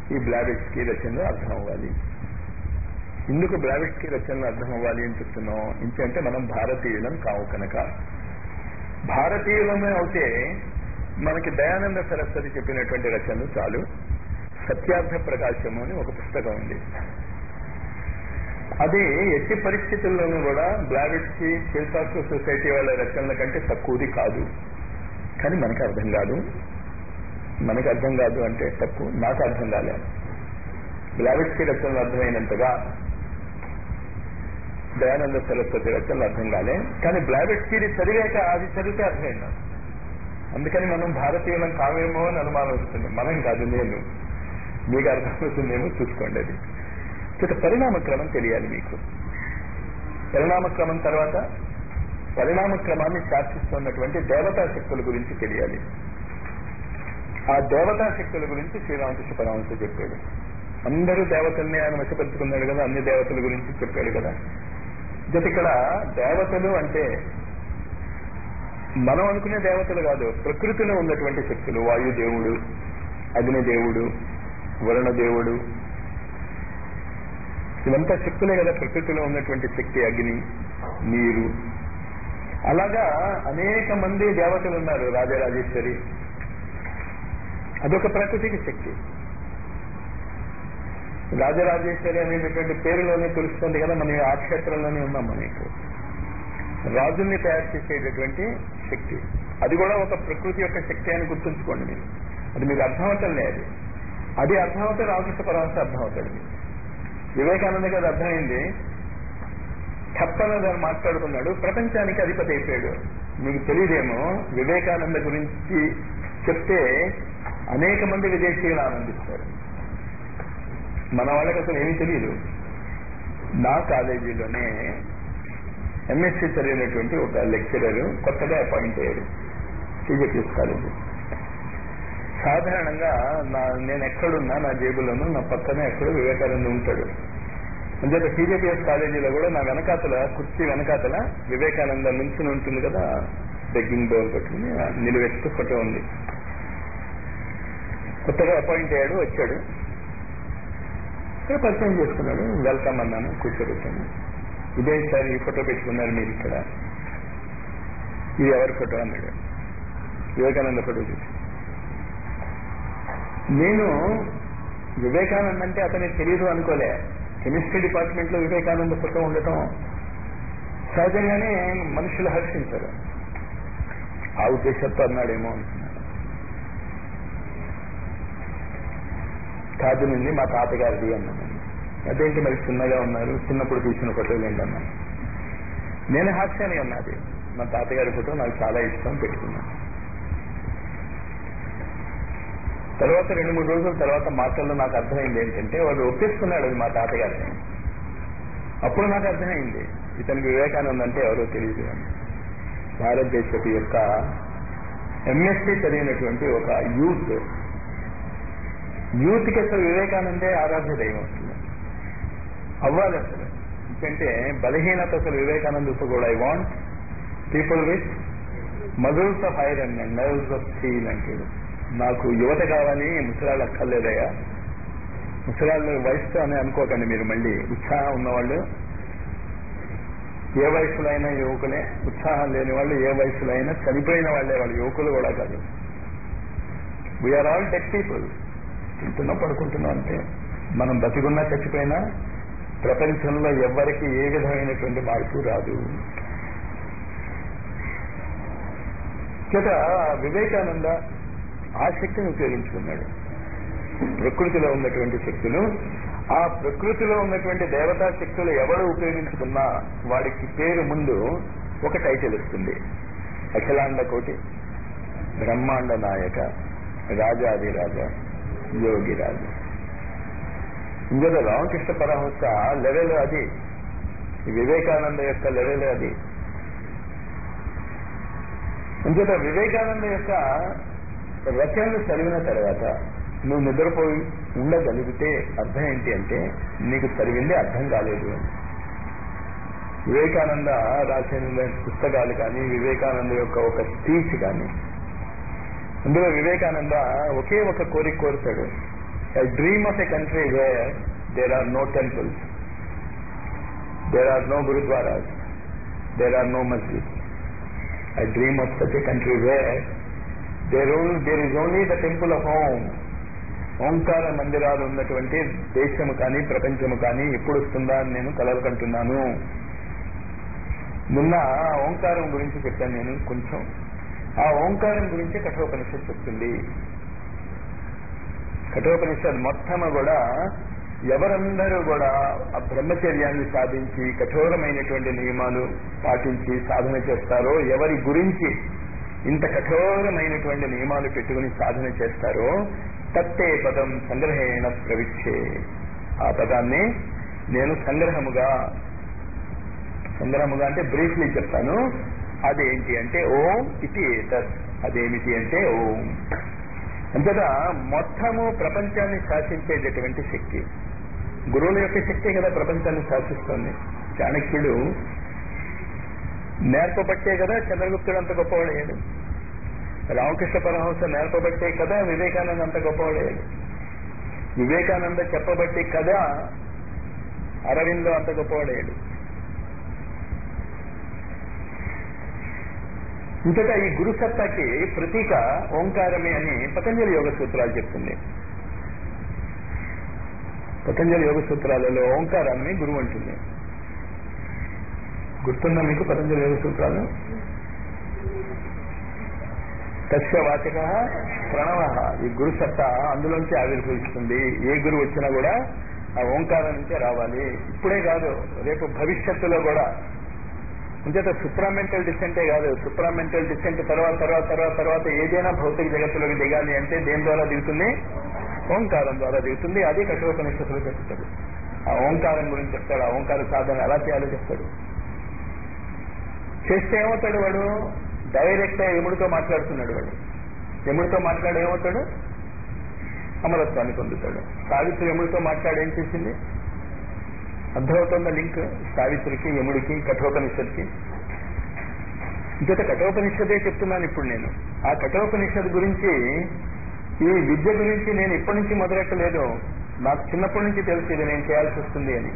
ఈ బ్లాబిట్స్కి రచనలు అర్థం అవ్వాలి ఎందుకు బ్లాబిట్స్కి రచనలు అర్థం అవ్వాలి అని చెప్తున్నాం ఇంకంటే మనం భారతీయులం కావు కనుక భారతీయులమే అవుతే మనకి దయానంద సరస్వతి చెప్పినటువంటి రచనలు చాలు సత్యార్థ ప్రకాశము అని ఒక పుస్తకం ఉంది అది ఎట్టి పరిస్థితుల్లోనూ కూడా బ్లాబిట్స్కి ఫిల్సాఫికల్ సొసైటీ వాళ్ళ రచనల కంటే తక్కువది కాదు కానీ మనకు అర్థం కాదు మనకు అర్థం కాదు అంటే తప్పు నాకు అర్థం కాలేదు బ్లాబిట్స్కి రచనలు అర్థమైనంతగా దయానంద సరస్వతి రచనలు అర్థం కాలే కానీ బ్లాబిట్స్కి చదివాక అది చదివితే అర్థమైంది అందుకని మనం భారతీయులం కావేమో అని అనుమానం వస్తుంది మనం కాదు నేను మీకు అర్థమవుతుందేమో చూసుకోండి అది ఇక పరిణామ క్రమం తెలియాలి మీకు పరిణామ క్రమం తర్వాత పరిణామ క్రమాన్ని శాసిస్తున్నటువంటి దేవతా శక్తుల గురించి తెలియాలి ఆ దేవతా శక్తుల గురించి శ్రీరామకృష్ణ పరమహంస చెప్పాడు అందరూ దేవతల్ని ఆయన వశపరుచుకున్నాడు కదా అన్ని దేవతల గురించి చెప్పాడు కదా జత ఇక్కడ దేవతలు అంటే మనం అనుకునే దేవతలు కాదు ప్రకృతిలో ఉన్నటువంటి శక్తులు వాయుదేవుడు అగ్నిదేవుడు వరుణదేవుడు ఇవంతా శక్తులే కదా ప్రకృతిలో ఉన్నటువంటి శక్తి అగ్ని నీరు అలాగా అనేక మంది దేవతలు ఉన్నారు రాజరాజేశ్వరి అదొక ప్రకృతికి శక్తి రాజరాజేశ్వరి అనేటటువంటి పేరులోనే తెలుస్తుంది కదా మనం ఆ క్షేత్రంలోనే ఉన్నాం మనకు రాజుల్ని తయారు చేసేటటువంటి శక్తి అది కూడా ఒక ప్రకృతి యొక్క శక్తి అని గుర్తుంచుకోండి మీరు అది మీకు అర్థమవుతం లేదు అది అర్థమవుతే రామకృష్ణ పరమహంస అర్థమవుతాడు మీకు వివేకానంద గారు అర్థమైంది తప్పన గారు మాట్లాడుకున్నాడు ప్రపంచానికి అధిపతి అయిపోయాడు మీకు తెలియదేమో వివేకానంద గురించి చెప్తే అనేక మంది విదేశీయులు ఆనందిస్తారు మన వాళ్ళకి అసలు ఏమీ తెలియదు నా కాలేజీలోనే ఎంఎస్సీ చదివినటువంటి ఒక లెక్చరర్ కొత్తగా అపాయింట్ అయ్యాడు టీజీపీఎస్ కాలేజీ సాధారణంగా నా నేను ఎక్కడున్నా నా జేబులోనూ నా పక్కనే ఎక్కడో వివేకానంద ఉంటాడు అంచేత టీజీపీఎస్ కాలేజీలో కూడా నా వెనకాతల కుర్చీ వెనకాతల వివేకానంద నిల్చుని ఉంటుంది కదా బెగ్గింగ్ డోర్ పట్టుకుని నిలువెత్తు ఫోటో ఉంది కొత్తగా అపాయింట్ అయ్యాడు వచ్చాడు ఇక్కడ పరిచయం చేసుకున్నాడు వెల్కమ్ అన్నాను కూర్చోబెట్టాను ఇదే సార్ ఈ ఫోటో పెట్టుకున్నారు మీరు ఇక్కడ ఇది ఎవరి ఫోటో అన్నాడు వివేకానంద ఫోటో చూసి నేను వివేకానంద అంటే అతనికి తెలియదు అనుకోలే కెమిస్ట్రీ డిపార్ట్మెంట్ లో వివేకానంద ఫోటో ఉండటం సహజంగానే మనుషులు హర్షించారు ఆ ఉద్దేశంతో అన్నాడేమో అనుకున్నాను కాదు నుండి మా తాతగారిది అన్నాను అదేంటి మరి చిన్నగా ఉన్నారు చిన్నప్పుడు తీసిన ఫోటోలు ఏంటన్నాను నేను హాస్యాన్ని అన్నది మా తాతగారి ఫోటో నాకు చాలా ఇష్టం పెట్టుకున్నాను తర్వాత రెండు మూడు రోజుల తర్వాత మాటల్లో నాకు అర్థమైంది ఏంటంటే వాడు ఒప్పేసుకున్నాడు అది మా తాతగారిని అప్పుడు నాకు అర్థమైంది ఇతనికి వివేకానంద అంటే ఎవరో తెలియదు అని భారతదేశపు యొక్క ఎంఎస్సీ చదివినటువంటి ఒక యూత్ యూత్కి అసలు వివేకానందే ఆరాధ్య దైవం అసలు అవ్వాలి అసలు ఎందుకంటే బలహీనత అసలు వివేకానంద కూడా I want people with muscles of iron and nerves of steel అంటాడు నాకు యువత కావాలి ముసలాళ్ళు అక్కర్లేదయ్యా ముసలాళ్ళు వయసుతో అని అనుకోకండి మీరు మళ్ళీ ఉత్సాహం ఉన్నవాళ్ళు ఏ వయసులో అయినా యువకులే ఉత్సాహం లేని వాళ్ళు ఏ వయసులో అయినా చనిపోయిన వాళ్ళే వాళ్ళు యువకులు కూడా కాదు వీఆర్ ఆల్ డెడ్ పీపుల్ తింటున్నా పడుకుంటున్నాం అంటే మనం బతికున్నా చచ్చిపోయినా ప్రపంచంలో ఎవ్వరికి ఏ విధమైనటువంటి మార్పు రాదు చేత వివేకానంద ఆ శక్తిని ఉపయోగించుకున్నాడు ప్రకృతిలో ఉన్నటువంటి శక్తులు ఆ ప్రకృతిలో ఉన్నటువంటి దేవతా శక్తులు ఎవరు ఉపయోగించుకున్నా వాడికి పేరు ముందు ఒక టైటిల్ వస్తుంది అఖిలాండ కోటి బ్రహ్మాండ నాయక రాజాదిరాజ యోగిరాజు ఇందులో రామకృష్ణ పరమహంస లెవెల్ అది వివేకానంద యొక్క లెవెల్ అది ఇంకేత వివేకానంద యొక్క రచనలు చదివిన తర్వాత నువ్వు నిద్రపోయి ఉండగలిగితే అర్థం ఏంటి అంటే నీకు చదివింది అర్థం కాలేదు అని వివేకానంద రాసిన పుస్తకాలు కానీ వివేకానంద యొక్క ఒక స్పీచ్ కానీ అందులో వివేకానంద ఒకే ఒక కోరిక కోరుతాడు A dream of a country where there are no temples, there are no gurudwaras, there are no masjids. I dream of such a country where there, only, there is only the temple of Om. ఓంకార మందిరాలు ఉన్నటువంటి దేశము కానీ ప్రపంచము కానీ ఎప్పుడు వస్తుందా అని నేను కలవకంటున్నాను నిన్న ఆ ఓంకారం గురించి చెప్పాను నేను కొంచెం ఆ ఓంకారం గురించి కఠోపనిషత్ చెప్తుంది కఠోపనిషత్ మొత్తము కూడా ఎవరందరూ కూడా ఆ బ్రహ్మచర్యాన్ని సాధించి కఠోరమైనటువంటి నియమాలు పాటించి సాధన చేస్తారో ఎవరి గురించి ఇంత కఠోరమైనటువంటి నియమాలు పెట్టుకుని సాధన చేస్తారో తత్తే పదం సంగ్రహేణ ప్రవిచ్చే ఆ పదాన్ని నేను సంగ్రహముగా సంగ్రహముగా అంటే బ్రీఫ్లీ చెప్తాను అదేంటి అంటే ఓం ఇది ఏతత్ అదేమిటి అంటే ఓం అంతటా మొత్తము ప్రపంచాన్ని శాసించేటటువంటి శక్తి గురువుల యొక్క శక్తి కదా ప్రపంచాన్ని శాసిస్తుంది చాణక్యుడు నేర్పబట్టే కదా చంద్రగుప్తుడు అంత గొప్పవాడయ్యాడు రామకృష్ణ పరమహంస నేర్పబట్టే కదా వివేకానంద అంత గొప్పవాడయ్యాడు వివేకానంద చెప్పబట్టే కదా అరవిందో అంత గొప్పవాడయ్యాడు ఇంతటా ఈ గురు సత్తాకి ప్రతీక ఓంకారమే అని పతంజలి యోగ సూత్రాలు చెప్తుంది పతంజలి యోగ సూత్రాలలో ఓంకారాన్ని గురువు అంటుంది గుర్తుందా మీకు పతంజలి యోగ సూత్రాలు తస్య వాచక ప్రణవ ఈ గురు సత్తా అందులోంచి ఆవిర్భవిస్తుంది ఏ గురువు వచ్చినా కూడా ఆ ఓంకారం నుంచే రావాలి ఇప్పుడే కాదు రేపు భవిష్యత్తులో కూడా అంచేత సుప్రామెంటల్ డిసెంటే కాదు సుప్రామెంటల్ డిసెంట్ తర్వాత తర్వాత తర్వాత తర్వాత ఏదైనా భౌతిక జగత్తులోకి దిగాలి అంటే దేని ద్వారా దిగుతుంది ఓంకారం ద్వారా దిగుతుంది అది కఠోపనిషత్తులు చెప్తాడు ఆ ఓంకారం గురించి చెప్తాడు ఆ ఓంకార సాధన ఎలా చేయాలో చెప్తాడు చేస్తే ఏమవుతాడు వాడు డైరెక్ట్ గా యముడితో మాట్లాడుతున్నాడు వాడు యముడితో మాట్లాడి ఏమవుతాడు అమరత్వాన్ని పొందుతాడు సావిత్రి యముడితో మాట్లాడి ఏం చేసింది అర్థమవుతుందా లింక్ సావిత్రికి యముడికి కఠోపనిషత్కి ఇంకొక కఠోపనిషదే చెప్తున్నాను ఇప్పుడు నేను ఆ కఠోపనిషత్ గురించి ఈ విద్య గురించి నేను ఇప్పటి నుంచి మొదలెట్టలేదు నాకు చిన్నప్పటి నుంచి తెలుసు ఇది నేను చేయాల్సి వస్తుంది అని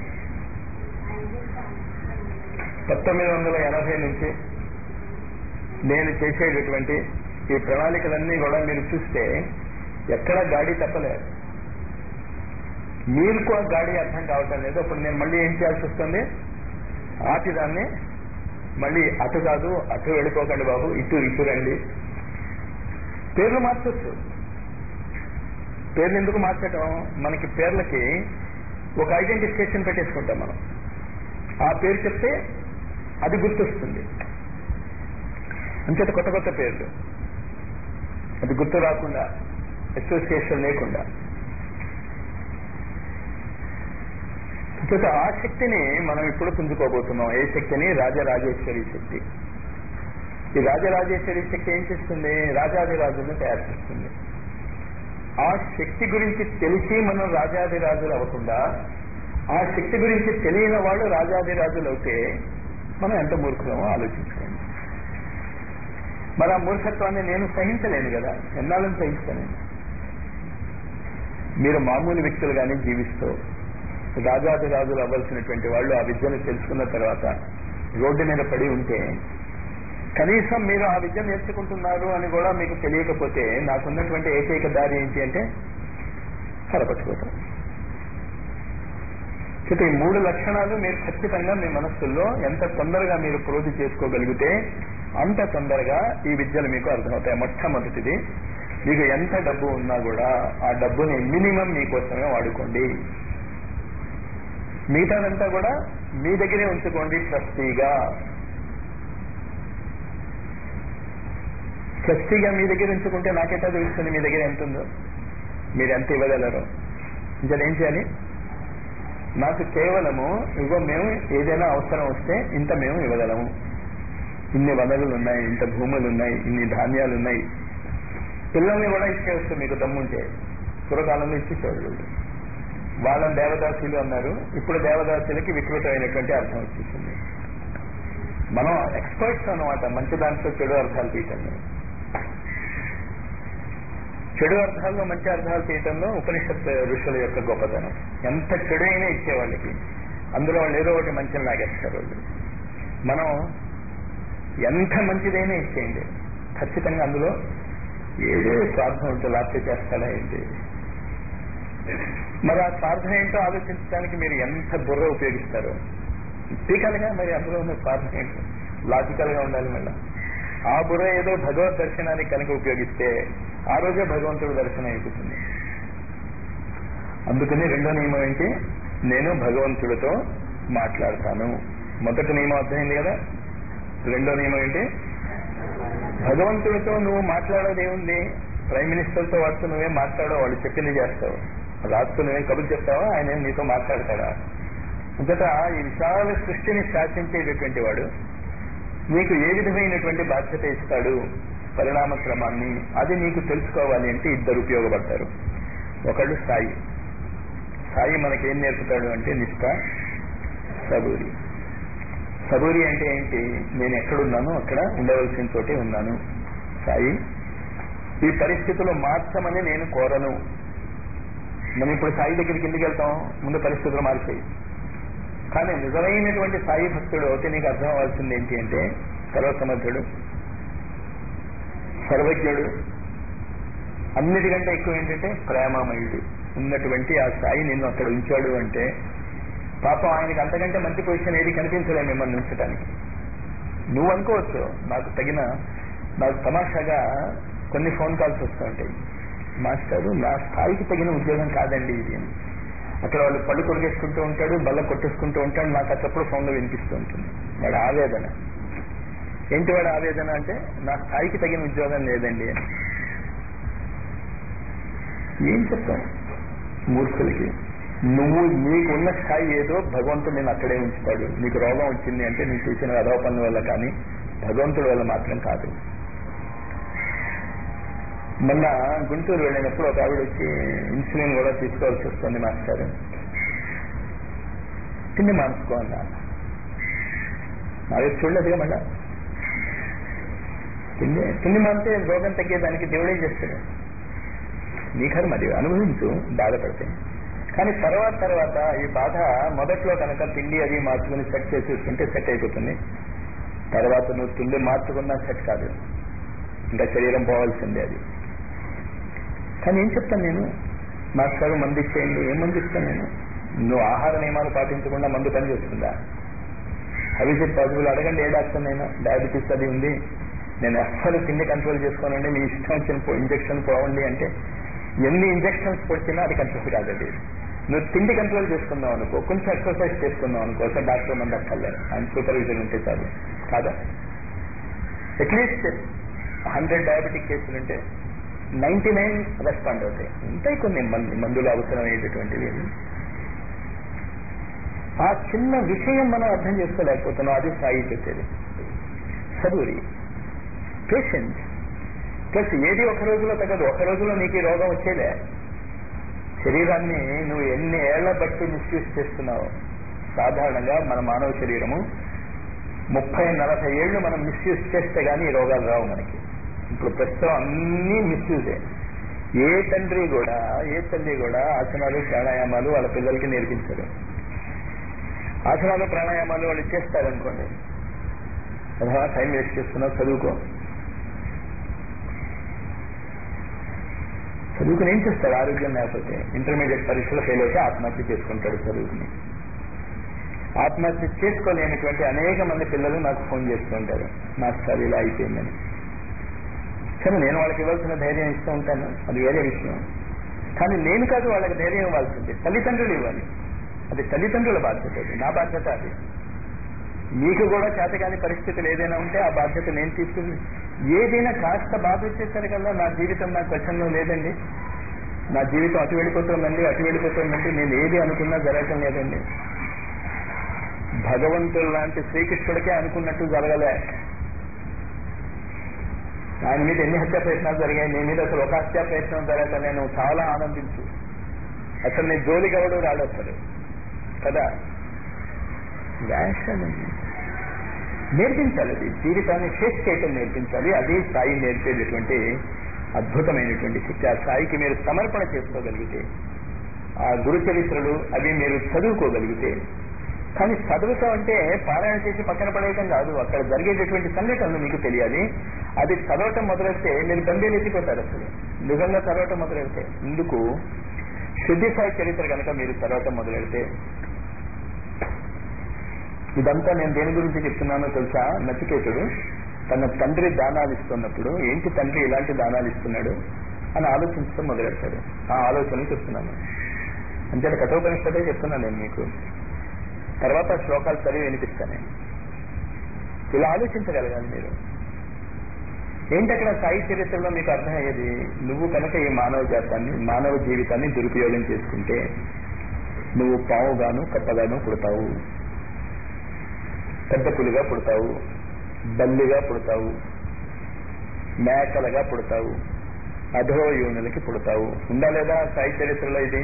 పంతొమ్మిది వందల ఎనభై నుంచి నేను చేసేటటువంటి ఈ ప్రణాళికలన్నీ కూడా మీరు చూస్తే ఎక్కడ గాడి తప్పలేదు మీకు ఆ గాడి అర్థం కావటం లేదు అప్పుడు నేను మళ్ళీ ఏం చేయాల్సి వస్తుంది ఆటి దాన్ని మళ్ళీ అటు కాదు అటు వెళ్ళిపోకండి బాబు ఇటు ఇటు రండి పేర్లు మార్చొచ్చు పేర్లు ఎందుకు మార్చటం మనకి పేర్లకి ఒక ఐడెంటిఫికేషన్ పెట్టేసుకుంటాం మనం ఆ పేరు చెప్తే అది గుర్తొస్తుంది అంచేత కొత్త కొత్త పేర్లు అది గుర్తు రాకుండా అసోసియేషన్ లేకుండా అంచేత ఆ శక్తిని మనం ఇప్పుడు పుంజుకోబోతున్నాం ఏ శక్తిని రాజరాజేశ్వరి శక్తి ఈ రాజరాజేశ్వరి శక్తి ఏం చేస్తుంది రాజాదిరాజులను తయారు చేస్తుంది ఆ శక్తి గురించి తెలిసి మనం రాజాదిరాజులు అవ్వకుండా ఆ శక్తి గురించి తెలియని వాళ్ళు రాజాదిరాజులు అవుతే మనం ఎంత మూర్ఖులమో ఆలోచించుకోండి మరి ఆ మూర్ఖత్వాన్ని నేను సహించలేను కదా ఎన్నాళ్ళని సహిస్తాను మీరు మామూలు వ్యక్తులుగానే జీవిస్తూ రాజాదిరాజులు అవ్వాల్సినటువంటి వాళ్ళు ఆ విద్యను తెలుసుకున్న తర్వాత రోడ్డు మీద పడి ఉంటే కనీసం మీరు ఆ విద్య నేర్చుకుంటున్నారు అని కూడా మీకు తెలియకపోతే నాకున్నటువంటి ఏకైక దారి ఏంటి అంటే కలపట్టుకోవటం అయితే ఈ మూడు లక్షణాలు మీరు ఖచ్చితంగా మీ మనస్సుల్లో ఎంత తొందరగా మీరు ప్రోధి చేసుకోగలిగితే అంత తొందరగా ఈ విద్యలు మీకు అర్థమవుతాయి మొట్టమొదటిది మీకు ఎంత డబ్బు ఉన్నా కూడా ఆ డబ్బుని మినిమం మీకోసమే వాడుకోండి మిగతాదంతా కూడా మీ దగ్గరే ఉంచుకోండి ట్రస్టీగా ట్రస్టీగా మీ దగ్గర ఉంచుకుంటే నాకెట్టా తెలుస్తుంది మీ దగ్గర ఎంత ఉందో మీరు ఎంత ఇవ్వగలరు ఇంకా ఏం చేయాలి నాకు కేవలము ఇగో మేము ఏదైనా అవసరం వస్తే ఇంత మేము ఇవ్వగలము ఇన్ని వనరులు ఉన్నాయి ఇంత భూములు ఉన్నాయి ఇన్ని ధాన్యాలు ఉన్నాయి పిల్లల్ని కూడా ఇచ్చేవచ్చు మీకు దమ్ముంటే పూర్వకాలంలో ఇచ్చేసేవాళ్ళు వాళ్ళని దేవదాసులు అన్నారు ఇప్పుడు దేవదాసులకి వికృతమైనటువంటి అర్థం వచ్చేసింది మనం ఎక్స్పర్ట్స్ అన్నమాట మంచి దాంట్లో చెడు అర్థాలు తీయటండి చెడు అర్థాల్లో మంచి అర్థాలు చేయటంలో ఉపనిషత్ ఋషుల యొక్క గొప్పతనం ఎంత చెడు అయినా ఇచ్చే వాళ్ళకి అందులో వాళ్ళు ఏదో ఒకటి మంచిని లాగేస్తారు వాళ్ళు మనం ఎంత మంచిదైనా ఇచ్చేయండి ఖచ్చితంగా అందులో ఏదో స్వార్థం ఉంటే లాభ్య చేస్తాడా ఏంటి మరి ఆ స్వార్థం ఏంటో ఆలోచించడానికి మీరు ఎంత బుర్ర ఉపయోగిస్తారు టీకాలుగా మరి అందులో ఉన్న స్వార్థం ఏంటో లాజికల్ గా ఉండాలి మళ్ళీ ఆ బుర్ర ఏదో భగవద్ దర్శనానికి కనుక ఉపయోగిస్తే ఆ రోజే భగవంతుడు దర్శనం అయిపోతుంది అందుకని రెండో నియమం ఏంటి నేను భగవంతుడితో మాట్లాడతాను మొదటి నియమం అర్థమైంది కదా రెండో నియమం ఏంటి భగవంతుడితో నువ్వు మాట్లాడేది ఏముంది ప్రైమ్ మినిస్టర్తో వాడితో నువ్వేం మాట్లాడో వాళ్ళు చెప్పింది చేస్తావు రాజుతో నువ్వేం కబుర్లు చెప్తావా ఆయన ఏం నీతో మాట్లాడతాడా అంతట ఈ విశాల సృష్టిని శాసించేటటువంటి వాడు నీకు ఏ విధమైనటువంటి బాధ్యత ఇస్తాడు పరిణామ క్రమాన్ని అది నీకు తెలుసుకోవాలి అంటే ఇద్దరు ఉపయోగపడతారు ఒకళ్ళు సాయి సాయి మనకేం నేర్పుతాడు అంటే నిష్ఠ సబూరి సబూరి అంటే ఏంటి నేను ఎక్కడున్నానో అక్కడ ఉండవలసిన చోటే ఉన్నాను సాయి ఈ పరిస్థితులు మార్చమని నేను కోరను మనం ఇప్పుడు సాయి దగ్గరికి ఎందుకు వెళ్తాం ముందు పరిస్థితులు మార్చాయి కానీ నిజమైనటువంటి సాయి భక్తుడు అయితే నీకు అర్థం అవ్వాల్సింది ఏంటి అంటే సర్వసమర్థుడు సర్వజ్ఞుడు అన్నిటికంటే ఎక్కువ ఏంటంటే ప్రేమామయుడు ఉన్నటువంటి ఆ సాయి నిన్ను అక్కడ ఉంచాడు అంటే పాపం ఆయనకి అంతకంటే మంచి పొజిషన్ ఏది కనిపించలే మిమ్మల్ని ఉంచడానికి నువ్వు అనుకోవచ్చు నాకు తగిన నాకు తమాషాగా కొన్ని ఫోన్ కాల్స్ వస్తూ ఉంటాయి మాస్టారు నా స్థాయికి తగిన ఉద్యోగం కాదండి ఇది అని అక్కడ వాళ్ళు పళ్ళు కొరిగేసుకుంటూ ఉంటాడు బల్ల కొట్టేసుకుంటూ ఉంటాడు నాకు అప్పుడు ఫోన్లో వినిపిస్తూ ఉంటుంది వాడు ఆవేదన ఏంటి వాడు ఆవేదన అంటే నా స్థాయికి తగిన ఉద్యోగం లేదండి అని ఏం చెప్తాం మూర్ఖులకి నువ్వు నీకున్న స్థాయి ఏదో భగవంతుడు నేను అక్కడే ఉంచుతాడు నీకు రోగం వచ్చింది అంటే నీకు చేసిన అదవ పనుల వల్ల కానీ భగవంతుడి వల్ల మాత్రం కాదు మొన్న గుంటూరు వెళ్ళినప్పుడు ఒక ఆవిడ వచ్చి ఇన్సులిన్ కూడా తీసుకోవాల్సి వస్తుంది మాస్టర్ తిండి మానుకో అన్నా నావే చూడలేదుగా మళ్ళా తిండి తిండి మానితే రోగం తగ్గేదానికి దేవుడేం చేస్తాడు నీ కర్మ అది అనుభవించు బాధపడితే కానీ తర్వాత తర్వాత ఈ బాధ మొదట్లో కనుక తిండి అది మార్చుకుని సెట్ చేసేసుకుంటే సెట్ అయిపోతుంది తర్వాత నువ్వు తిండి మార్చుకున్నా సెట్ కాదు ఇంకా శరీరం పోవాల్సిందే అది కానీ ఏం చెప్తాను నేను మాస్టర్ మందు ఇచ్చేయండి ఏం మందు ఇస్తాను నేను నువ్వు ఆహార నియమాలు పాటించకుండా మందు పని చేస్తుందా అవి ఇట్ పాసిబుల్ అడగండి ఏ డాక్టర్ నేను డయాబెటీస్ అది ఉంది నేను అస్సలు తిండి కంట్రోల్ చేసుకోనండి మీ ఇష్టం వచ్చిన ఇంజక్షన్ పోవండి అంటే ఎన్ని ఇంజక్షన్స్ పొడిచినా అది కంట్రోల్ కాదండి నువ్వు తిండి కంట్రోల్ చేసుకుందాం అనుకో కొంచెం ఎక్సర్సైజ్ చేసుకుందాం అనుకో అసలు డాక్టర్ మంది అక్కర్లేదు ఆయన సూపర్విజన్ ఉంటే చాలు కాదా అట్లీస్ట్ హండ్రెడ్ డయాబెటిక్ కేసులు ఉంటే నైన్టీ నైన్ రెస్పాండ్ అవుతాయి ఉంటాయి కొన్ని మందులు అవసరమయ్యేటటువంటివి ఆ చిన్న విషయం మనం అర్థం చేసుకోలేకపోతున్నాం అది సాయి చెప్పేది చదువురి పేషెంట్ ప్లస్ ఏది ఒక రోజులో తగ్గదు ఒక రోజులో నీకు ఈ రోగం వచ్చేదే శరీరాన్ని నువ్వు ఎన్ని ఏళ్ల బట్టి మిస్యూజ్ చేస్తున్నావు సాధారణంగా మన మానవ శరీరము ముప్పై నలభై ఏళ్ళు మనం మిస్యూజ్ చేస్తే గానీ ఈ రోగాలు రావు మనకి ఇప్పుడు ప్రస్తుతం అన్నీ మిస్యూజే ఏ తండ్రి కూడా ఏ తల్లి కూడా ఆసనాలు ప్రాణాయామాలు వాళ్ళ పిల్లలకి నేర్పించరు ఆసనాలు ప్రాణాయామాలు వాళ్ళు చేస్తారనుకోండి అలా టైం వేస్ట్ చేస్తున్నావు చదువుకో చదువుకుని ఏం చేస్తాడు ఆరోగ్యం లేకపోతే ఇంటర్మీడియట్ పరీక్షలు ఫెయిల్ అయితే ఆత్మహత్య చేసుకుంటాడు చదువుకుని ఆత్మహత్య చేసుకోలేనటువంటి అనేక మంది పిల్లలు నాకు ఫోన్ చేస్తుంటారు నాకు సార్ ఇలా అయిపోయిందని సరే నేను వాళ్ళకి ఇవ్వాల్సిన ధైర్యం ఇస్తూ ఉంటాను అది వేరే విషయం కానీ నేను కాదు వాళ్ళకి ధైర్యం ఇవ్వాల్సింది తల్లిదండ్రులు ఇవ్వాలి అది తల్లిదండ్రుల బాధ్యత అది నా బాధ్యత అది మీకు కూడా చేతగాని పరిస్థితులు ఏదైనా ఉంటే ఆ బాధ్యత నేను తీసుకుని ఏదైనా కాస్త బాధ వచ్చేసరికల్లా నా జీవితం నా క్వశ్చన్లో లేదండి నా జీవితం అటు వెళ్ళిపోతుందండి అటు వెళ్ళిపోతుందండి నేను ఏది అనుకున్నా జరగటం లేదండి భగవంతుడు లాంటి శ్రీకృష్ణుడికే అనుకున్నట్టు జరగలే ఆయన మీద ఎన్ని హత్య ప్రయత్నాలు జరిగాయి నీ మీద అసలు ఒక హత్య ప్రయత్నం జరగక నేను చాలా ఆనందించు అసలు నీ జోలికి ఎవడు రాడు అసలు కదా వేషం నేర్పించాలి అది జీవితాన్ని ఫేస్ చేయటం నేర్పించాలి అది సాయి నేర్పేటటువంటి అద్భుతమైనటువంటి శక్తి ఆ సాయికి మీరు సమర్పణ చేసుకోగలిగితే ఆ గురు చరిత్రలు అవి మీరు చదువుకోగలిగితే కానీ చదువుతాం అంటే పారాయణ చేసి పక్కన పడేయటం కాదు అక్కడ జరిగేటటువంటి సంఘటనలు మీకు తెలియాలి అది చదవటం మొదలెడితే మీరు బందీలు ఎత్తిపోతారు అసలు నిజంగా చదవటం మొదలెడితే ఇందుకు శుద్ధి సాయి చరిత్ర కనుక మీరు చదవటం మొదలెడితే ఇదంతా నేను దేని గురించి చెప్తున్నానో తెలుసా నచికేతుడు తన తండ్రి దానాలు ఇస్తున్నప్పుడు ఏంటి తండ్రి ఇలాంటి దానాలు ఇస్తున్నాడు అని ఆలోచించడం మొదలెడతాడు ఆ ఆలోచనలు చెప్తున్నాను అంతే కఠోపనిష్టతే చెప్తున్నాను నేను మీకు తర్వాత శ్లోకాలు చదివి వినిపిస్తాను నేను ఇలా ఆలోచించగలగాలి మీరు ఏంటి అక్కడ సాయి చరిత్రలో మీకు అర్థమయ్యేది నువ్వు కనుక ఈ మానవ జాతాన్ని మానవ జీవితాన్ని దురుపయోగం చేసుకుంటే నువ్వు పావుగాను కప్పగాను పుడతావు పెద్ద పులిగా పుడతావు బల్లిగా పుడతావు మేకలుగా పుడతావు అధో యోనులకి పుడతావు ఉందా లేదా సాయి చరిత్రలో ఇది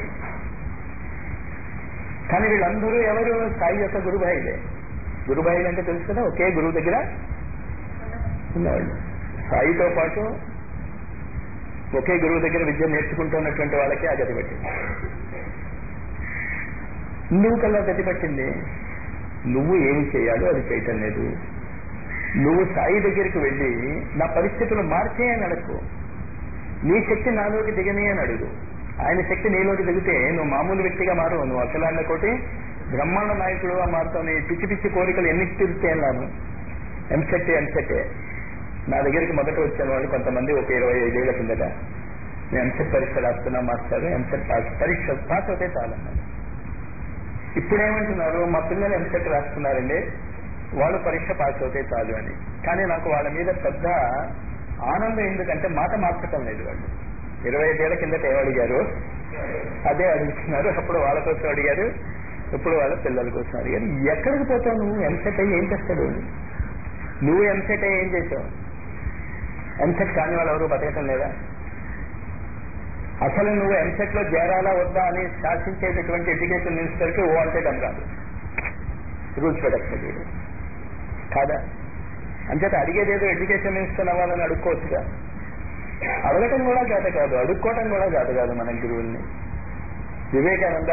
కానీ వీళ్ళందరూ ఎవరు సాయి యొక్క గురుభాయిలే గురుభాయిలు అంటే తెలుసు కదా ఒకే గురువు దగ్గర ఉన్నవాళ్ళు సాయితో పాటు ఒకే గురువు దగ్గర విద్య నేర్చుకుంటున్నటువంటి వాళ్ళకి ఆ గతి పట్టింది నువ్వు కల్లా గతి పట్టింది నువ్వు ఏమి చేయాలో అది చేయటం లేదు నువ్వు సాయి దగ్గరికి వెళ్ళి నా పరిస్థితులు మార్చే అని అడగకు నీ శక్తి నాలోకి దిగని అని అడుగు ఆయన శక్తి నీలోకి దిగితే నువ్వు మామూలు వ్యక్తిగా మారు నువ్వు అఖిలాండ కోటి బ్రహ్మాండ నాయకుడుగా మారుతావు నీ పిచ్చి పిచ్చి కోరికలు ఎన్ని తీరుతే అన్నాను ఎంసెట్ ఎంసెట్టే నా దగ్గరికి మొదట వచ్చిన వాళ్ళు కొంతమంది ఒక ఇరవై ఐదేళ్ల కిందట నేను ఎంసెట్ పరీక్ష రాస్తున్నా మాస్టారు ఎంసెట్ పాస్ పరీక్ష పాస్ అవుతే చాలన్నారు ఇప్పుడేమంటున్నారు మా పిల్లలు ఎంసెట్ రాస్తున్నారండి వాళ్ళు పరీక్ష పాస్ అవుతే చాలు అని కానీ నాకు వాళ్ళ మీద పెద్ద ఆనందం ఎందుకంటే మాట మార్చటం లేదు వాళ్ళు ఇరవై ఐదేళ్ల కిందట ఏం అడిగారు అదే అడుగుతున్నారు అప్పుడు వాళ్ళ కోసం అడిగారు ఇప్పుడు వాళ్ళ పిల్లల కోసం అడిగారు ఎక్కడికి పోతావు నువ్వు ఎంసెట్ అయ్యి ఏం చేస్తాడు నువ్వు ఎంసెట్ అయ్యి ఏం చేసావు ఎంసెట్ కాని వాళ్ళు ఎవరు బతకటం లేదా అసలు నువ్వు ఎంసెట్ లో చేరాలా వద్దా అని శాసించేటటువంటి ఎడ్యుకేషన్ మినిస్టర్ కి ఓ అంటే డమ్ కాదు రూల్స్ పెట్టక్కర్లేదు కాదా అంచేత అడిగేదేదో ఎడ్యుకేషన్ మినిస్టర్ అవ్వాలని అడుక్కోవచ్చుగా అడగటం కూడా చేత కాదు అడుక్కోవటం కూడా చేత కాదు మన గురువుల్ని వివేకానంద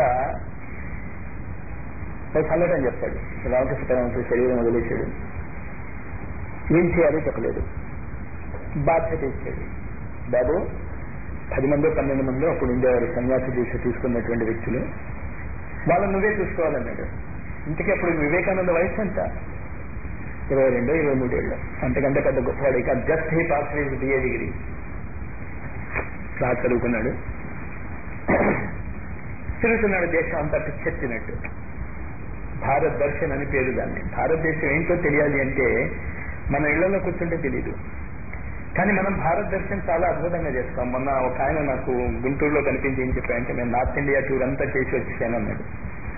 ఒక సంఘటన చెప్తాడు రామకృష్ణ పరమహంస శరీరం వదిలేశాడు ఏం చేయాలో చెప్పలేదు బాధ్యత ఇచ్చాడు బాబు పది మందో పన్నెండు మందో అప్పుడు ఉండేవారు సన్యాసి దీక్ష తీసుకున్నటువంటి వ్యక్తులు వాళ్ళని నువ్వే చూసుకోవాలన్నాడు ఇంతకీ అప్పుడు వివేకానంద వయసు ఎంత ఇరవై రెండు ఇరవై మూడేళ్ళు అంతకంటే పెద్ద గొప్పవాడు ఇక just he pass his BA degree class చదువుకున్నాడు తిరుగుతున్నాడు దేశం అంతా పిచ్చెత్తినట్టు భారత్ దర్శన్ అని పేరు దాన్ని భారతదేశం ఏంటో తెలియాలి అంటే మన ఇళ్లలో కూర్చుంటే తెలియదు కానీ మనం భారత్ దర్శన్ చాలా అద్భుతంగా చేస్తాం మొన్న ఒక ఆయన నాకు గుంటూరులో కనిపించి ఏం చెప్పాయంటే నేను నార్త్ ఇండియా టూర్ అంతా చేసి వచ్చేసాను అన్నాడు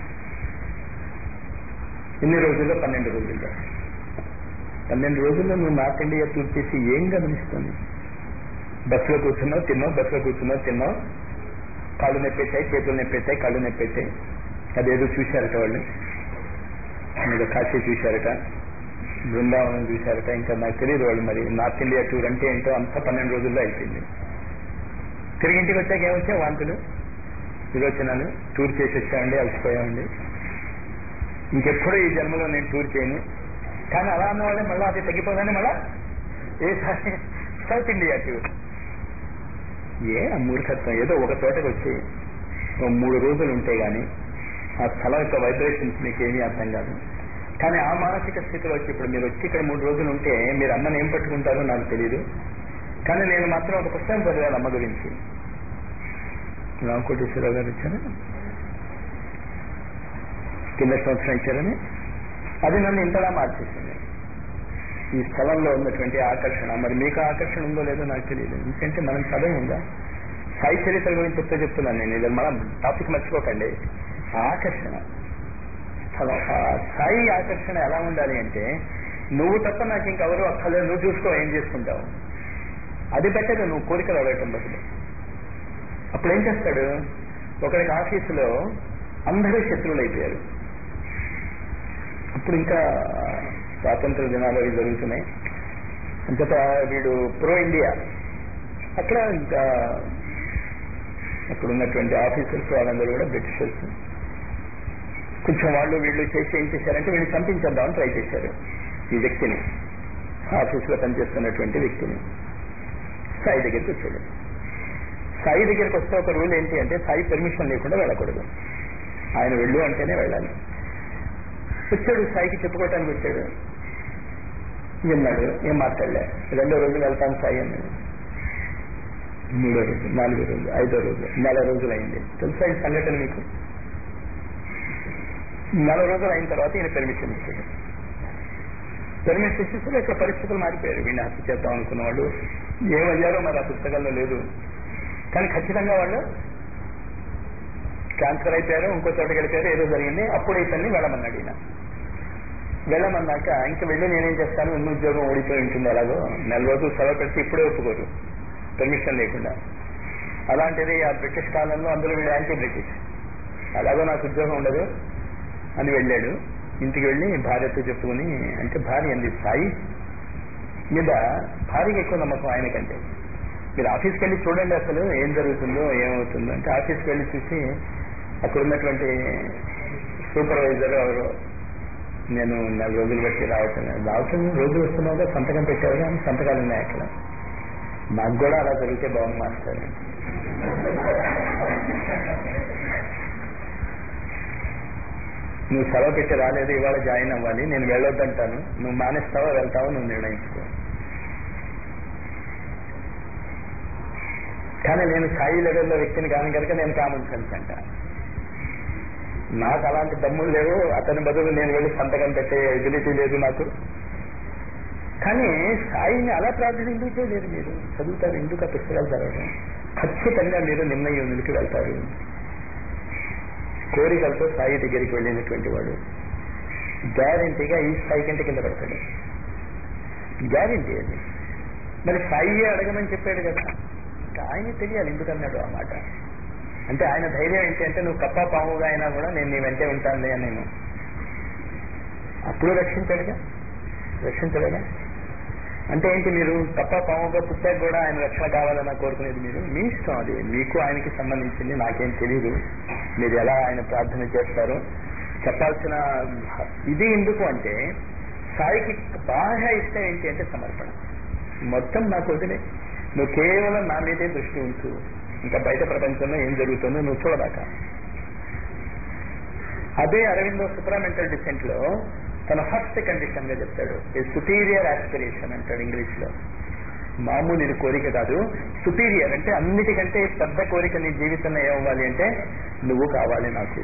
ఇన్ని రోజుల్లో పన్నెండు రోజుల్లో పన్నెండు రోజుల్లో నువ్వు నార్త్ ఇండియా టూర్ చేసి ఏం గమనిస్తుంది బస్సులో కూర్చున్నావు తిన్నావు బస్సులో కూర్చున్నావు తిన్నావు కాళ్ళు నొప్పెట్టాయి చేతులు నొప్పెట్టాయి కళ్ళు నొప్పెట్టాయి అదేదో చూశారట వాళ్ళు మీద కాశీ చూశారట బృందావనం చూశారట ఇంకా నాకు తెలియదు వాళ్ళు మరి నార్త్ ఇండియా టూర్ అంటే ఏంటో అంతా పన్నెండు రోజుల్లో అయిపోయింది తిరిగి ఇంటికి వచ్చాక ఏమొచ్చాయి వాంతులు విరోచనాలు టూర్ చేసి వచ్చామండి అలసిపోయామండి ఇంకెప్పుడు ఈ జన్మలో నేను టూర్ చేయను కానీ అలా అన్న వాళ్ళే మళ్ళీ అది తగ్గిపోగానే మళ్ళా ఏ సౌత్ ఇండియా టూర్ ఏ ఆ మూర్ఖత్వం ఏదో ఒక చోటకి వచ్చి ఓ మూడు రోజులు ఉంటే గాని ఆ స్థలం యొక్క వైబ్రేషన్స్ మీకు ఏమీ అర్థం కాదు కానీ ఆ మానసిక స్థితిలో వచ్చి ఇప్పుడు మీరు వచ్చి ఇక్కడ మూడు రోజులు ఉంటే మీరు అమ్మని ఏం పట్టుకుంటారో నాకు తెలియదు కానీ నేను మాత్రం ఒక పుస్తకం చదివాను అమ్మ గురించి రామకోటేశ్వరరావు గారు వచ్చారు కింద సంవత్సరం ఇచ్చారని అది నన్ను ఇంతలా మార్చేసింది ఈ స్థలంలో ఉన్నటువంటి ఆకర్షణ మరి మీకు ఆకర్షణ ఉందో లేదో నాకు తెలియదు ఎందుకంటే మనం చదువు ఉందా సాయి చరిత్ర గురించి చెప్తే చెప్తున్నాను నేను ఇది మనం టాపిక్ మర్చిపోకండి ఆకర్షణ స్థలం ఆ సాయి ఆకర్షణ ఎలా ఉండాలి అంటే నువ్వు తప్ప నాకు ఇంకెవరు అక్కర్లేదు నువ్వు చూసుకో ఏం చేసుకుంటావు అది బెటర్ నువ్వు కోరికలు అడగటం బదులు అప్పుడు ఏం చేస్తాడు ఒకరికి ఆఫీసులో అందరూ శత్రువులు అయిపోయారు అప్పుడు ఇంకా స్వాతంత్ర దినాలు అవి జరుగుతున్నాయి అంతట వీడు ప్రో ఇండియా అక్కడ ఇంకా అక్కడ ఉన్నటువంటి ఆఫీసర్స్ వాళ్ళందరూ కూడా బ్రిటిషర్స్ కొంచెం వాళ్ళు వీళ్ళు చేసి ఏం చేశారంటే వీళ్ళు చంపించేద్దామని ట్రై చేశారు ఈ వ్యక్తిని ఆఫీసులో పనిచేస్తున్నటువంటి వ్యక్తిని సాయి దగ్గరికి వచ్చాడు సాయి దగ్గరికి వస్తే ఒక రూల్ ఏంటి అంటే సాయి పర్మిషన్ లేకుండా వెళ్ళకూడదు ఆయన వెళ్ళు అంటేనే వెళ్ళాలి వచ్చాడు సాయికి చెప్పుకోవటానికి వచ్చాడు విన్నాడు ఏం మాట్లాడలే రెండో రోజు వెళ్తాను సాయి అన్నాడు మూడో రోజు నాలుగో రోజు ఐదో రోజు నెల రోజులు అయింది తెలుసా ఈ సంఘటన మీకు నెల రోజులు అయిన తర్వాత ఈయన పెర్మిషన్ ఇచ్చాడు పెర్మిషన్ ఇచ్చేసరికి ఇక్కడ పరిస్థితులు మారిపోయారు వీళ్ళని హత్య చేద్దాం అనుకున్న వాళ్ళు ఏమయ్యారో మరి ఆ పుస్తకంలో లేదు కానీ ఖచ్చితంగా వాళ్ళు ట్రాన్స్ఫర్ అయిపోయారు ఇంకో చోట గడిపారు ఏదో జరిగింది అప్పుడు ఇతన్ని వెళ్ళమన్నాడు ఈయన వెళ్ళమన్నాక ఇంకా వెళ్ళి నేనేం చేస్తాను ఉన్న ఉద్యోగం ఓడిపోయి ఉంటుంది ఎలాగో నెల రోజులు సెలవు పెడితే ఇప్పుడే ఒప్పుకోరు పర్మిషన్ లేకుండా అలాంటిది ఆ బ్రిటిష్ కాలంలో అందులో వీళ్ళు యాంటీ బ్రిటిష్ అలాగో నాకు ఉద్యోగం ఉండదు అని వెళ్ళాడు ఇంటికి వెళ్ళి భార్యతో చెప్పుకుని అంటే భార్య అంది సాయి మీద భార్యకి ఎక్కువ నమ్మకం ఆయనకంటే మీరు ఆఫీస్కి వెళ్ళి చూడండి అసలు ఏం జరుగుతుందో ఏమవుతుందో అంటే ఆఫీస్కి వెళ్ళి చూసి అక్కడ ఉన్నటువంటి సూపర్వైజర్ ఎవరు నేను నెల రోజులు బట్టి రావటం రావటం రోజులు వస్తున్నావుగా సంతకం పెట్టావుగా అని సంతకాలు ఉన్నాయి అక్కడ నాకు కూడా అలా జరిగితే బాగుంది మాస్టర్ నువ్వు సెలవు పెట్టి రాలేదు ఇవాళ జాయిన్ అవ్వాలి నేను వెళ్ళొద్దంటాను నువ్వు మానేస్తావా వెళ్తావో నువ్వు నిర్ణయించుకో కానీ నేను సాయి లెవెల్లో వ్యక్తిని కాను కనుక నేను కామన్ సెన్స్ అంట నాకు అలాంటి దమ్ములు లేవు అతని బదులు నేను వెళ్ళి సంతకం పెట్టే ఎబిలిటీ లేదు నాకు కానీ సాయిని అలా ప్రార్థన ఎందుకు చేయలేరు మీరు చదువుతారు ఎందుకు ఆ పుస్తకాలు చదవడం ఖచ్చితంగా మీరు నిర్ణయంలోకి వెళ్తారు కోరికలతో సాయి దగ్గరికి వెళ్ళినటువంటి వాడు గ్యారంటీగా ఈ స్థాయి కంటే కింద పడతాడు గ్యారంటీ అది మరి సాయి అడగమని చెప్పాడు కదా ఇంకా ఆయన తెలియాలి ఎందుకన్నాడు ఆ మాట అంటే ఆయన ధైర్యం ఏంటి అంటే నువ్వు కప్ప పాముగా అయినా కూడా నేను నీ వెంటే ఉంటానులే అని నేను అప్పుడు రక్షించాడుగా రక్షించలేదా అంటే ఏంటి మీరు కప్ప పాముగా పుట్టాక కూడా ఆయన రక్షణ కావాలని కోరుకునేది మీరు మీ ఇష్టం అది మీకు ఆయనకి సంబంధించింది నాకేం తెలియదు మీరు ఎలా ఆయన ప్రార్థన చేస్తారో చెప్పాల్సిన ఇది ఎందుకు అంటే సాయికి బాగా ఇష్టం ఏంటి అంటే సమర్పణ మొత్తం నాకు వదిలే నువ్వు కేవలం నా మీదే దృష్టి ఉంచు ఇంకా బయట ప్రపంచంలో ఏం జరుగుతుందో నువ్వు చూడదాకా అదే అరవిందో సుప్రామెంటల్ డిసెంట్ లో తన ఫస్ట్ కండిషన్ గా చెప్తాడు సుపీరియర్ ఆస్పిరేషన్ అంటాడు ఇంగ్లీష్ లో మామూలు ఇది కోరిక కాదు సుపీరియర్ అంటే అన్నిటికంటే పెద్ద కోరిక నీ జీవితంలో ఏమవ్వాలి అంటే నువ్వు కావాలి నాకు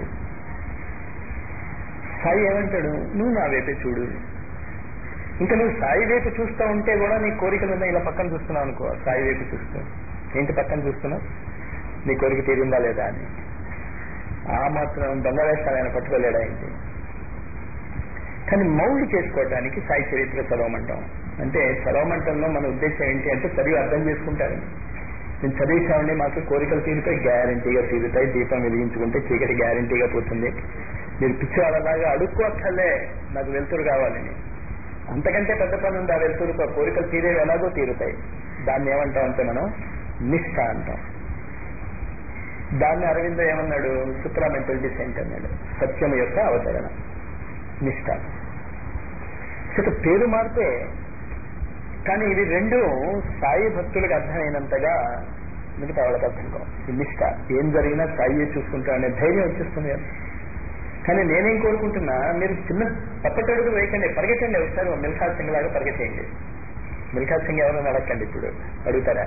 సాయి ఏమంటాడు నువ్వు నా వైపే చూడు ఇంకా నువ్వు సాయి వైపు చూస్తూ ఉంటే కూడా నీ కోరికలు ఉన్నాయి ఇలా పక్కన చూస్తున్నావు అనుకో సాయి వైపు చూస్తూ ఏంటి పక్కన చూస్తున్నావు నీ కోరిక తీరిందా లేదా అని ఆ మాత్రం దొంగవేస్తాను ఆయన పట్టుకోలేడా ఏంటి కానీ మౌల్డ్ చేసుకోవడానికి సాయి చరిత్ర చదవమంటాం అంటే చదవమంటంలో మన ఉద్దేశం ఏంటి అంటే చదివి అర్థం చేసుకుంటారు నేను చదివించామండి మాకు కోరికలు తీరిపోయి గ్యారంటీగా తీరుతాయి దీపం వెలిగించుకుంటే చీకటి గ్యారంటీగా పోతుంది మీరు పిచ్చి వాళ్ళలాగా అడుక్కోక్కర్లే నాకు వెలుతురు కావాలని అంతకంటే పెద్ద పని ఉంది ఆ వెలుతురు కోరికలు తీరేవి ఎలాగో తీరుతాయి దాన్ని ఏమంటాం అంటే మనం నిష్ఠ అంటాం దాన్ని అరవింద ఏమన్నాడు సుప్రామెంటల్ డిసెంట్ అన్నాడు సత్యం యొక్క అవతరణ నిష్ఠ ఇక పేరు మారితే కానీ ఇవి రెండు సాయి భక్తులకు అర్థమైనంతగా మిగతా వాళ్ళకి అర్థం కావు ఈ నిష్ఠ ఏం జరిగినా సాయి చూసుకుంటా అనే ధైర్యం వచ్చేస్తుంది కదా కానీ నేనేం కోరుకుంటున్నా మీరు చిన్న తప్పటడుగు వేయకండి పరిగెట్టండి ఒకసారి మిల్ఖా సింగ్ లాగా పరిగెట్టేయండి మిల్ఖా సింగ్ ఎవరైనా అడగండి ఇప్పుడు అడుగుతారా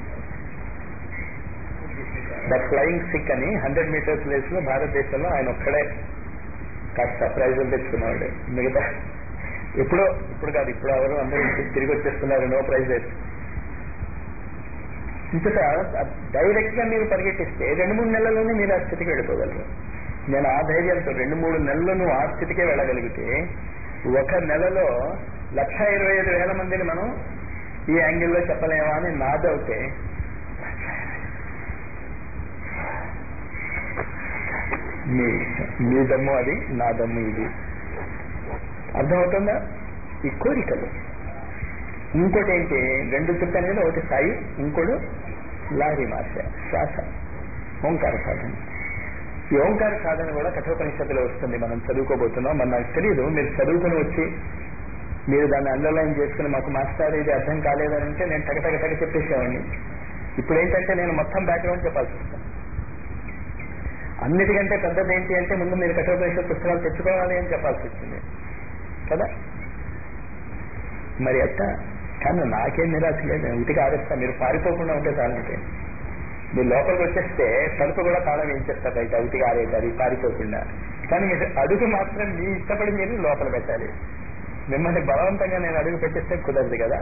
ద ఫ్లయింగ్ సిక్ అని హండ్రెడ్ మీటర్స్ రేస్ లో భారతదేశంలో ఆయన ఒక్కడే కాస్త ప్రైజులు తెచ్చుకున్నాడు మిగతా ఎప్పుడో ఇప్పుడు కాదు ఇప్పుడు ఎవరు అందరూ తిరిగి వచ్చేస్తున్నారు నో ప్రైజెస్ ఇంతట డైరెక్ట్ గా మీరు పరిగెట్టిస్తే రెండు మూడు నెలల్లోనే మీరు ఆ స్థితికి వెళ్ళిపోగలరు నేను ఆ ధైర్యంతో రెండు మూడు నెలలు నువ్వు ఆ స్థితికే వెళ్ళగలిగితే ఒక నెలలో లక్ష ఇరవై ఐదు వేల మందిని మనం ఈ యాంగిల్లో చెప్పలేమా అని నాదవుతే మీ మీ దమ్ము అది నా దమ్ము ఇది అర్థమవుతుందా ఈ కోరికలు ఇంకోటి ఏంటి రెండు చెప్పాను కదా ఒకటి సాయి ఇంకోటి లాహరి మాస శ్వాస ఓంకార సాధన ఈ ఓంకార సాధన కూడా కఠోపనిషత్తులో వస్తుంది మనం చదువుకోబోతున్నాం మన నాకు తెలియదు మీరు చదువుకుని వచ్చి మీరు దాన్ని అండర్లైన్ చేసుకుని మాకు మాస్టర్ ఇది అర్థం కాలేదని అంటే నేను టగటగ టగ చెప్పేసేవాడిని ఇప్పుడు ఏంటంటే నేను మొత్తం బ్యాక్గ్రౌండ్ చెప్పాల్సి వస్తుంది అన్నిటికంటే పెద్దది ఏంటి అంటే ముందు మీరు కఠోపనిషత్ పుస్తకాలు తెచ్చుకోవాలి అని చెప్పాల్సి వచ్చింది కదా మరి అట్ట కానీ నాకేం నిరాశ లేదు నేను ఉతికి ఆరేస్తా మీరు పారిపోకుండా ఉంటే చాలంటే మీరు లోపలికి వచ్చేస్తే తలుపు కూడా తాళం వేయించేస్తారు బయట ఉతికి ఆరేసారి పారిపోకుండా కానీ మీరు అడుగు మాత్రం మీ ఇష్టపడి మీరు లోపల పెట్టాలి మిమ్మల్ని బలవంతంగా నేను అడుగు పెట్టేస్తే కుదరదు కదా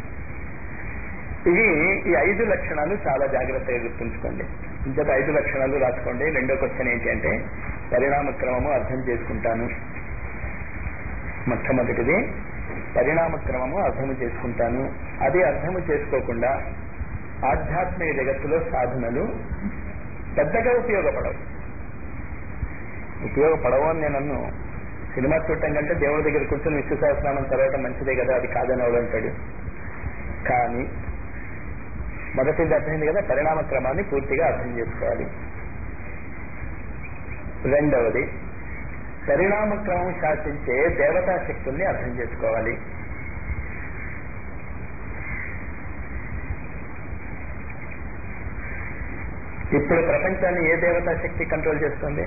ఇవి ఈ ఐదు లక్షణాలు చాలా జాగ్రత్తగా గుర్తుంచుకోండి ఇంకొక ఐదు లక్షణాలు రాసుకోండి రెండో క్వశ్చన్ ఏంటి అంటే పరిణామ క్రమము అర్థం చేసుకుంటాను మొట్టమొదటిది పరిణామ క్రమము అర్థము చేసుకుంటాను అది అర్థము చేసుకోకుండా ఆధ్యాత్మిక జగత్తులో సాధనలు పెద్దగా ఉపయోగపడవు ఉపయోగపడవు అని నేను అన్ను సినిమా చూడటం కంటే దేవుడి దగ్గర కూర్చొని విష్ణు సహస్రనామం చదవటం మంచిదే కదా అది కాదని ఎవడంటాడు కానీ మొదటిది అర్థమైంది కదా పరిణామ క్రమాన్ని పూర్తిగా అర్థం చేసుకోవాలి రెండవది పరిణామ క్రమం శాసించే దేవతా శక్తుల్ని అర్థం చేసుకోవాలి ఇప్పుడు ప్రపంచాన్ని ఏ దేవతా శక్తి కంట్రోల్ చేస్తుంది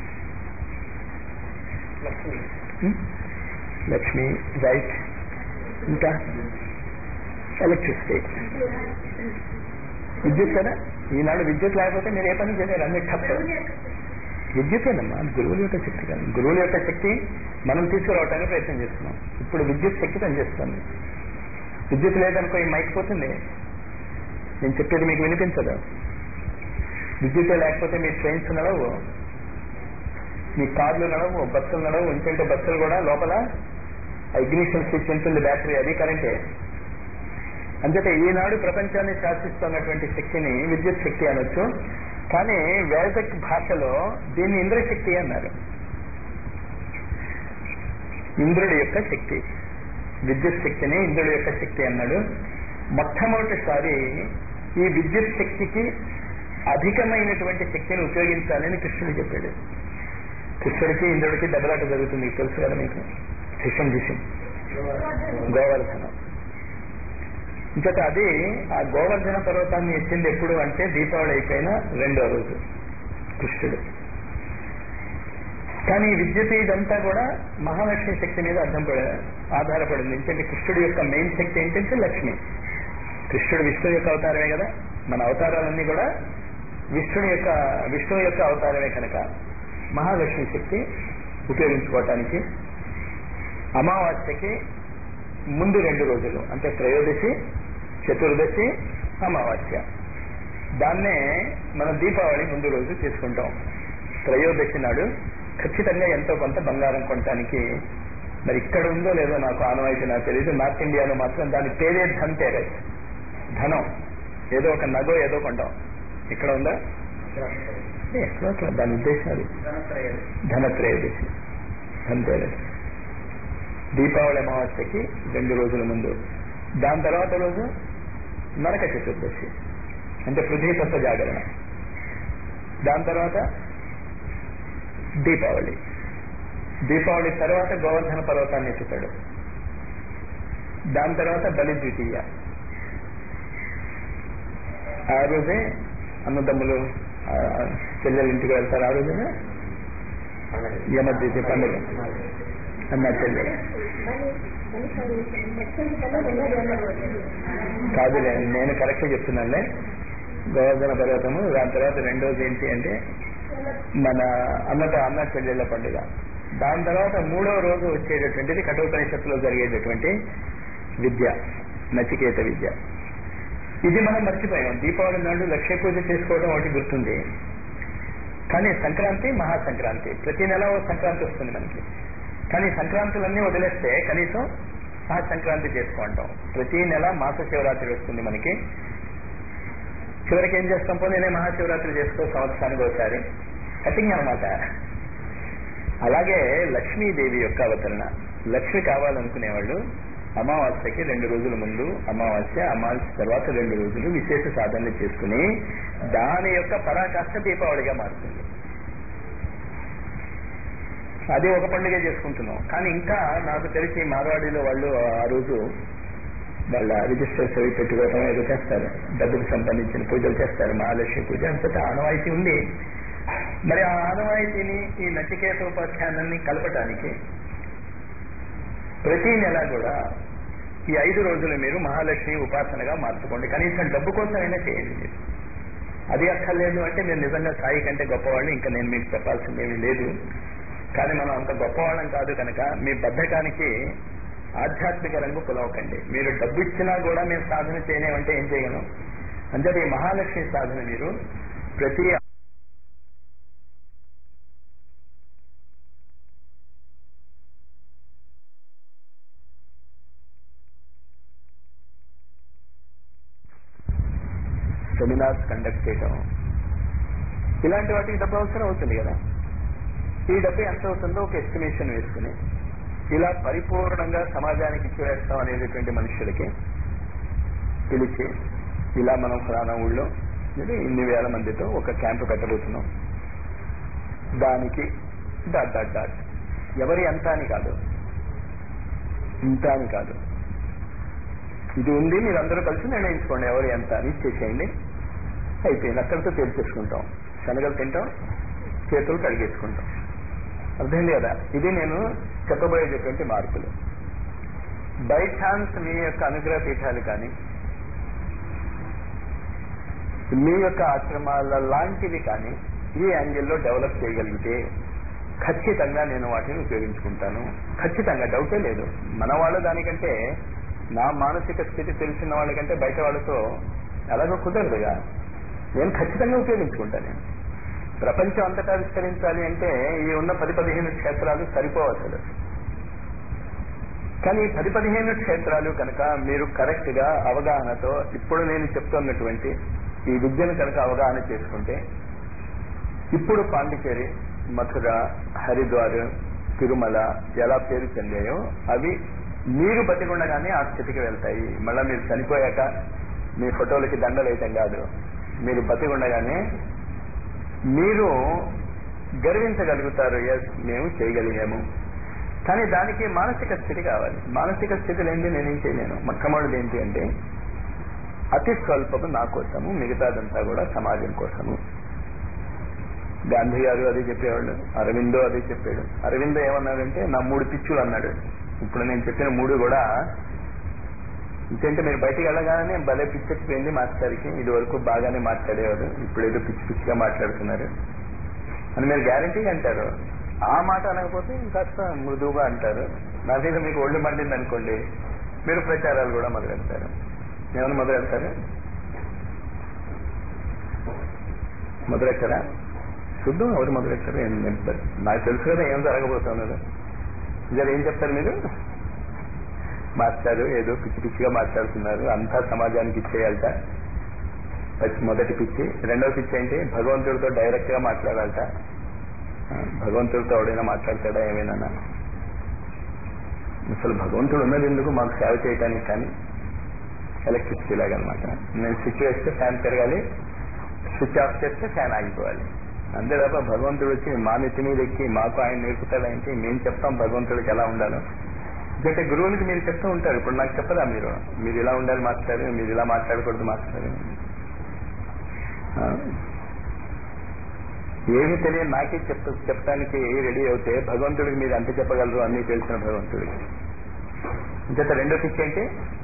లక్ష్మి రైట్ ఇంకా ఎలక్ట్రిసిటీ విద్యుత్ కదా ఈనాడు విద్యుత్ లేకపోతే మీరు ఏ పని చేయలేరు అన్ని టప్ విద్యుత్తేనమ్మా గురువుల యొక్క శక్తి కాదు గురువుల యొక్క శక్తి మనం తీసుకురావడానికి ప్రయత్నం చేస్తున్నాం ఇప్పుడు విద్యుత్ శక్తి పనిచేస్తుంది విద్యుత్ లేదనుకో ఈ మైక్ పోతుంది నేను చెప్పేది మీకు వినిపించదు విద్యుత్ లేకపోతే మీ ట్రైన్స్ నడవు మీ కార్లు నడవు బస్సులు నడవు ఇంకంటే బస్సులు కూడా లోపల ఇగ్నిషన్ స్విచ్ ఉంటుంది బ్యాటరీ అది కరెంటే అంచేత ఈనాడు ప్రపంచాన్ని శాసిస్తున్నటువంటి శక్తిని విద్యుత్ శక్తి అనొచ్చు కానీ వేదక్ భాషలో దీన్ని ఇంద్రశక్తి అన్నారు ఇంద్రుడి యొక్క శక్తి విద్యుత్ శక్తిని ఇంద్రుడి యొక్క శక్తి అన్నాడు మొట్టమొదటిసారి ఈ విద్యుత్ శక్తికి అధికమైనటువంటి శక్తిని ఉపయోగించాలని కృష్ణుడు చెప్పాడు కృష్ణుడికి ఇంద్రుడికి దెబ్బలాట జరుగుతుంది మీకు తెలుసు కదా మీకు శిష్యం దిశం గోవర్ధనం ఇంకట అది ఆ గోవర్ధన పర్వతాన్ని ఎత్తింది ఎప్పుడు అంటే దీపావళి అయిపోయిన రెండో రోజు కృష్ణుడు కానీ ఈ విద్యుత్ ఇదంతా కూడా మహాలక్ష్మి శక్తి మీద అర్థం పడ ఆధారపడింది ఎందుకంటే కృష్ణుడి యొక్క మెయిన్ శక్తి ఏంటంటే లక్ష్మి కృష్ణుడు విష్ణువు యొక్క అవతారమే కదా మన అవతారాలన్నీ కూడా విష్ణుని యొక్క విష్ణువు యొక్క అవతారమే కనుక మహాలక్ష్మి శక్తి ఉపయోగించుకోవటానికి అమావాస్యకి ముందు రెండు రోజులు అంటే త్రయోదశి చతుర్దశి అమావాస్య దాన్నే మనం దీపావళి ముందు రోజు చేసుకుంటాం త్రయోదశి నాడు ఖచ్చితంగా ఎంతో కొంత బంగారం కొనటానికి మరి ఇక్కడ ఉందో లేదో నాకు ఆనవాయితీ నాకు తెలియదు నార్త్ ఇండియాలో మాత్రం దాని పేరే ధన్ తెరస్ ధనం ఏదో ఒక నగో ఏదో కొంటాం ఇక్కడ ఉందా ఎక్కడో అట్లా దాని ఉద్దేశాలు ధనత్రయోదశి ధన్తేరస్ దీపావళి అమావాస్యకి రెండు రోజుల ముందు దాని తర్వాత రోజు నరక చతుర్దశి అంటే పృథ్వీ తత్వ జాగరణ దాని తర్వాత దీపావళి దీపావళి తర్వాత గోవర్ధన పర్వతాన్ని ఎత్తుతాడు దాని తర్వాత బలి ద్వితీయ ఆ రోజే అన్నదమ్ములు చెల్లెల ఇంటికి వెళ్తారు ఆ రోజునే యమద్వితీయ పండుగ అన్న చెల్లెలు కాదులే నేను కరెక్ట్ చెప్తున్నానులే గోవర్ధన పర్వతము దాని తర్వాత రెండోది ఏంటి అంటే మన అన్నత అన్న చెల్లెళ్ళ పండుగ దాని తర్వాత మూడవ రోజు వచ్చేటటువంటిది కఠోపనిషత్తులో జరిగేటటువంటి విద్య నచికేత విద్య ఇది మనం మర్చిపోయాం దీపావళి నాడు లక్ష్య పూజ చేసుకోవడం ఒకటి గుర్తుంది కానీ సంక్రాంతి మహాసంక్రాంతి ప్రతి నెల ఓ సంక్రాంతి వస్తుంది మనకి కానీ సంక్రాంతులన్నీ వదిలేస్తే కనీసం మహాసంక్రాంతి చేసుకుంటాం ప్రతి నెల మాస శివరాత్రి వస్తుంది మనకి చివరికి ఏం చేస్తాం పో నేనే మహాశివరాత్రి చేసుకో సంవత్సరానికి ఒకసారి కటింగ్ అనమాట అలాగే లక్ష్మీదేవి యొక్క అవతరణ లక్ష్మి కావాలనుకునేవాళ్ళు అమావాస్యకి రెండు రోజుల ముందు అమావాస్య అమావాస్య తర్వాత రెండు రోజులు విశేష సాధనలు చేసుకుని దాని యొక్క పరాకాష్ట దీపావళిగా మారుతుంది అది ఒక పండుగ చేసుకుంటున్నాం కానీ ఇంకా నాకు తెలిసి మార్వాడిలో వాళ్ళు ఆ రోజు వాళ్ళ రిజిస్టర్స్ అవి పెట్టుకోవటం ఏదో చేస్తారు డబ్బుకు సంబంధించిన పూజలు చేస్తారు మహాలక్ష్మి పూజ అంతటా ఆనవాయితీ ఉంది మరి ఆ ఆనవాయితీని ఈ నచికేతోపాఖ్యానాన్ని కలపటానికి ప్రతి నెల కూడా ఈ ఐదు రోజులు మీరు మహాలక్ష్మి ఉపాసనగా మార్చుకోండి కనీసం డబ్బు కోసమైనా చేయండి మీరు అది అక్కర్లేదు అంటే నేను నిజంగా సాయి కంటే గొప్పవాళ్ళు ఇంకా నేను మీకు చెప్పాల్సింది ఏమీ లేదు కానీ మనం అంత గొప్పవాళ్ళం కాదు కనుక మీ బద్ధకానికి ఆధ్యాత్మిక రంగు పులవకండి మీరు డబ్బు ఇచ్చినా కూడా మేము సాధన చేయలేమంటే ఏం చేయగలం అంటే ఈ మహాలక్ష్మి సాధన మీరు ప్రతి సెమినార్స్ కండక్ట్ చేయటం ఇలాంటి వాటికి డబ్బు అవసరం అవుతుంది కదా ఈ డబ్బు ఎంత అవుతుందో ఒక ఎస్టిమేషన్ వేసుకుని ఇలా పరిపూర్ణంగా సమాజానికి ఇచ్చివేస్తాం అనేటటువంటి మనుషులకి పిలిచి ఇలా మనం ఫలానా ఊళ్ళో ఇది ఇన్ని వేల మందితో ఒక క్యాంపు పెట్టబోతున్నాం దానికి డాట్ డాట్ డాట్ ఎవరి ఎంత అని కాదు ఇంత అని కాదు ఇది ఉంది మీరందరూ కలిసి నిర్ణయించుకోండి ఎవరు ఎంత అని ఇచ్చేసేయండి అయిపోయింది అక్కడితో తేల్చేసుకుంటాం శనగలు తింటాం చేతులు కడిగేసుకుంటాం అర్థమైంది కదా ఇది నేను చెప్పబోయేటటువంటి మార్పులు బై ఛాన్స్ మీ యొక్క అనుగ్రహ పీఠాలు కానీ మీ యొక్క ఆశ్రమాల లాంటివి కానీ ఈ యాంగిల్లో డెవలప్ చేయగలిగితే ఖచ్చితంగా నేను వాటిని ఉపయోగించుకుంటాను ఖచ్చితంగా డౌటే లేదు మన వాళ్ళు దానికంటే నా మానసిక స్థితి తెలిసిన వాళ్ళకంటే బయట వాళ్ళతో ఎలాగో కుదరదుగా నేను ఖచ్చితంగా ఉపయోగించుకుంటాను నేను ప్రపంచం అంతటా విస్తరించాలి అంటే ఈ ఉన్న పది పదిహేను క్షేత్రాలు సరిపోవసలు కానీ ఈ పది పదిహేను క్షేత్రాలు కనుక మీరు కరెక్ట్ గా అవగాహనతో ఇప్పుడు నేను చెప్తున్నటువంటి ఈ విద్యను కనుక అవగాహన చేసుకుంటే ఇప్పుడు పాండిచేరి మథుర హరిద్వార్ తిరుమల ఎలా పేరు చెందాయో అవి మీరు బతికుండగానే ఆ స్థితికి వెళ్తాయి మళ్ళా మీరు చనిపోయాక మీ ఫోటోలకి దండలు వేయటం కాదు మీరు బతికుండగానే మీరు గర్వించగలుగుతారు ఎస్ మేము చేయగలిగాము కానీ దానికి మానసిక స్థితి కావాలి మానసిక స్థితి లేనిది నేనేం చేయలేను మొట్టమొదటిది ఏంటి అంటే అతి స్వల్పము నా కోసము మిగతాదంతా కూడా సమాజం కోసము గాంధీ గారు అదే చెప్పేవాళ్ళు అరవిందో అదే చెప్పాడు అరవిందో ఏమన్నాడంటే నా మూడు పిచ్చులు అన్నాడు ఇప్పుడు నేను చెప్పిన మూడు కూడా ఇంకంటే మీరు బయటికి వెళ్ళగానే భలే పిచ్చెక్కిపోయింది మాస్టర్కి ఇది వరకు బాగానే మాట్లాడేవాడు ఇప్పుడు ఏదో పిచ్చి పిచ్చిగా మాట్లాడుతున్నారు అని మీరు గ్యారంటీగా అంటారు ఆ మాట అనకపోతే ఇంకాస్త మృదువుగా అంటారు నా మీద మీకు ఒళ్ళు మండింది అనుకోండి మీరు ప్రచారాలు కూడా మొదలెడతారు ఏమైనా మొదలెడతారు మొదలెట్టారా చూద్దాం ఎవరు మొదలెట్టారు ఏం చెప్తారు నాకు తెలుసు కదా ఏం జరగబోతున్నారు ఇద్దరు ఏం చెప్తారు మీరు మాస్టారు ఏదో పిచ్చి పిచ్చిగా మాట్లాడుతున్నారు అంతా సమాజానికి ఇచ్చేయాలట మొదటి పిచ్చి రెండవ పిచ్చి ఏంటి భగవంతుడితో డైరెక్ట్ గా మాట్లాడాలట భగవంతుడితో ఎవడైనా మాట్లాడతాడా ఏమైనా అసలు భగవంతుడు ఉన్నది ఎందుకు మాకు సేవ చేయడానికి కానీ ఎలక్ట్రిసిటీ లాగా అనమాట నేను స్విచ్ వేస్తే ఫ్యాన్ పెరగాలి స్విచ్ ఆఫ్ చేస్తే ఫ్యాన్ ఆగిపోవాలి అంతే తప్ప భగవంతుడు వచ్చి మా నెత్తి మీద ఎక్కి మాకు ఆయన నేర్పుతాడంటే మేము చెప్తాం భగవంతుడికి ఎలా ఉండాలో ఎందుకంటే గురువులకి మీరు చెప్తూ ఉంటారు ఇప్పుడు నాకు చెప్పరా మీరు మీరు ఇలా ఉండాలి మాస్టర్ మీరు ఇలా మాట్లాడకూడదు మాస్టర్ ఏమి తెలియని నాకే చెప్ చెప్పడానికి రెడీ అవుతే భగవంతుడికి మీరు అంత చెప్పగలరు అన్ని తెలిసిన భగవంతుడికి ఇంకత రెండో పిచ్చి ఏంటి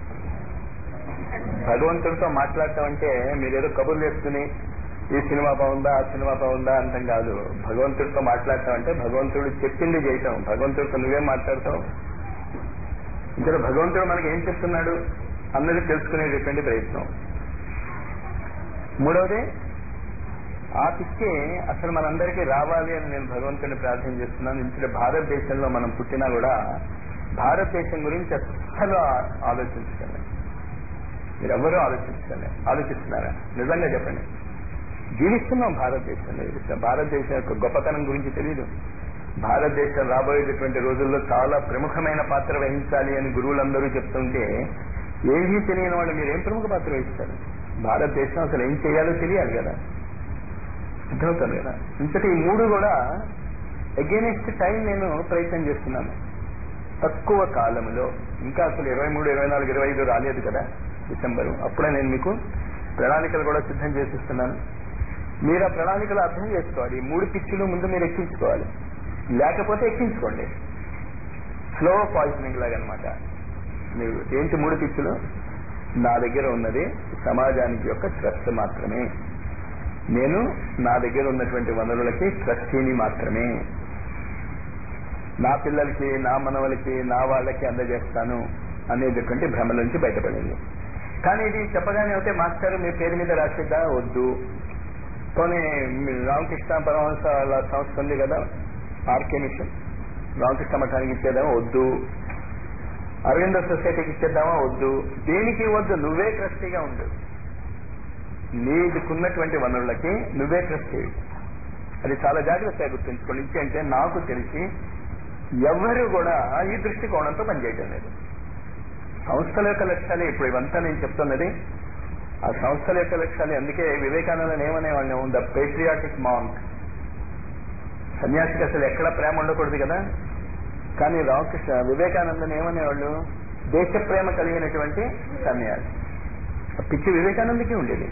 భగవంతుడితో మాట్లాడటం అంటే మీరేదో కబుర్లు వేసుకుని ఈ సినిమా బాగుందా ఆ సినిమా బాగుందా అంతం కాదు భగవంతుడితో మాట్లాడటం అంటే భగవంతుడు చెప్పింది చేయటం భగవంతుడితో నువ్వేం మాట్లాడతావు ఇక్కడ భగవంతుడు మనకి ఏం చెప్తున్నాడు అన్నది తెలుసుకునేటటువంటి ప్రయత్నం మూడవది ఆ పిచ్చి అసలు మనందరికీ రావాలి అని నేను భగవంతుడిని ప్రార్థన చేస్తున్నాను ఇంట్లో భారతదేశంలో మనం పుట్టినా కూడా భారతదేశం గురించి అస్సలు ఆలోచించగలరు మీరెవ్వరూ ఆలోచించగలరు ఆలోచిస్తున్నారా నిజంగా చెప్పండి జీవిస్తున్నాం భారతదేశంలో భారతదేశం యొక్క గొప్పతనం గురించి తెలియదు భారతదేశం రాబోయేటటువంటి రోజుల్లో చాలా ప్రముఖమైన పాత్ర వహించాలి అని గురువులందరూ చెప్తుంటే ఏమీ తెలియని వాళ్ళు మీరు ఏం ప్రముఖ పాత్ర వహిస్తారు భారతదేశం అసలు ఏం చేయాలో తెలియాలి కదా అర్థమవుతుంది కదా ఇంతటి ఈ మూడు కూడా అగేనెస్ట్ టైం నేను ప్రయత్నం చేస్తున్నాను తక్కువ కాలంలో ఇంకా అసలు ఇరవై మూడు ఇరవై నాలుగు ఇరవై ఐదు రాలేదు కదా డిసెంబరు అప్పుడే నేను మీకు ప్రణాళికలు కూడా సిద్ధం చేసిస్తున్నాను మీరు ఆ ప్రణాళికలు అర్థం చేసుకోవాలి ఈ మూడు పిచ్చులు ముందు మీరు ఎక్కించుకోవాలి లేకపోతే ఎక్కించుకోండి స్లో పాయిజనింగ్ లాగా అనమాట మీరు ఏంటి మూడు పిచ్చులు నా దగ్గర ఉన్నది సమాజానికి యొక్క ట్రస్ట్ మాత్రమే నేను నా దగ్గర ఉన్నటువంటి వనరులకి ట్రస్టీని మాత్రమే నా పిల్లలకి నా మనవలకి నా వాళ్ళకి అందజేస్తాను అనేటటువంటి భ్రమ నుంచి బయటపడింది కానీ ఇది చెప్పగానే అయితే మాస్టర్ మీ పేరు మీద రాసిద్దా వద్దు పోనీ మీ రామకృష్ణ పరమహంస వాళ్ళ సంస్థ ఉంది కదా ఆర్కే మిషన్ రామకృష్ణ మఠానికి ఇచ్చేద్దామా వద్దు అరవింద సొసైటీకి ఇచ్చేద్దామా వద్దు దేనికి వద్దు నువ్వే ట్రస్టీగా ఉండు నీకున్నటువంటి వనరులకి నువ్వే ట్రస్టీ అది చాలా జాగ్రత్తగా గుర్తుంచుకోండి ఇంకేంటే నాకు తెలిసి ఎవరు కూడా ఈ దృష్టికోణంతో పనిచేయటం లేదు సంస్థల యొక్క లక్ష్యాలు ఇప్పుడు ఇవంతా నేను చెప్తున్నది ఆ సంస్థల యొక్క లక్ష్యాలు అందుకే వివేకానందన్ ఏమనేవాడిని ద పేట్రియాటిక్ మాంక్ సన్యాసికి అసలు ఎక్కడ ప్రేమ ఉండకూడదు కదా కానీ రామకృష్ణ వివేకానందన్ ఏమనేవాళ్ళు దేశ ప్రేమ కలిగినటువంటి సన్యాసి ఆ పిచ్చి వివేకానందకి ఉండేది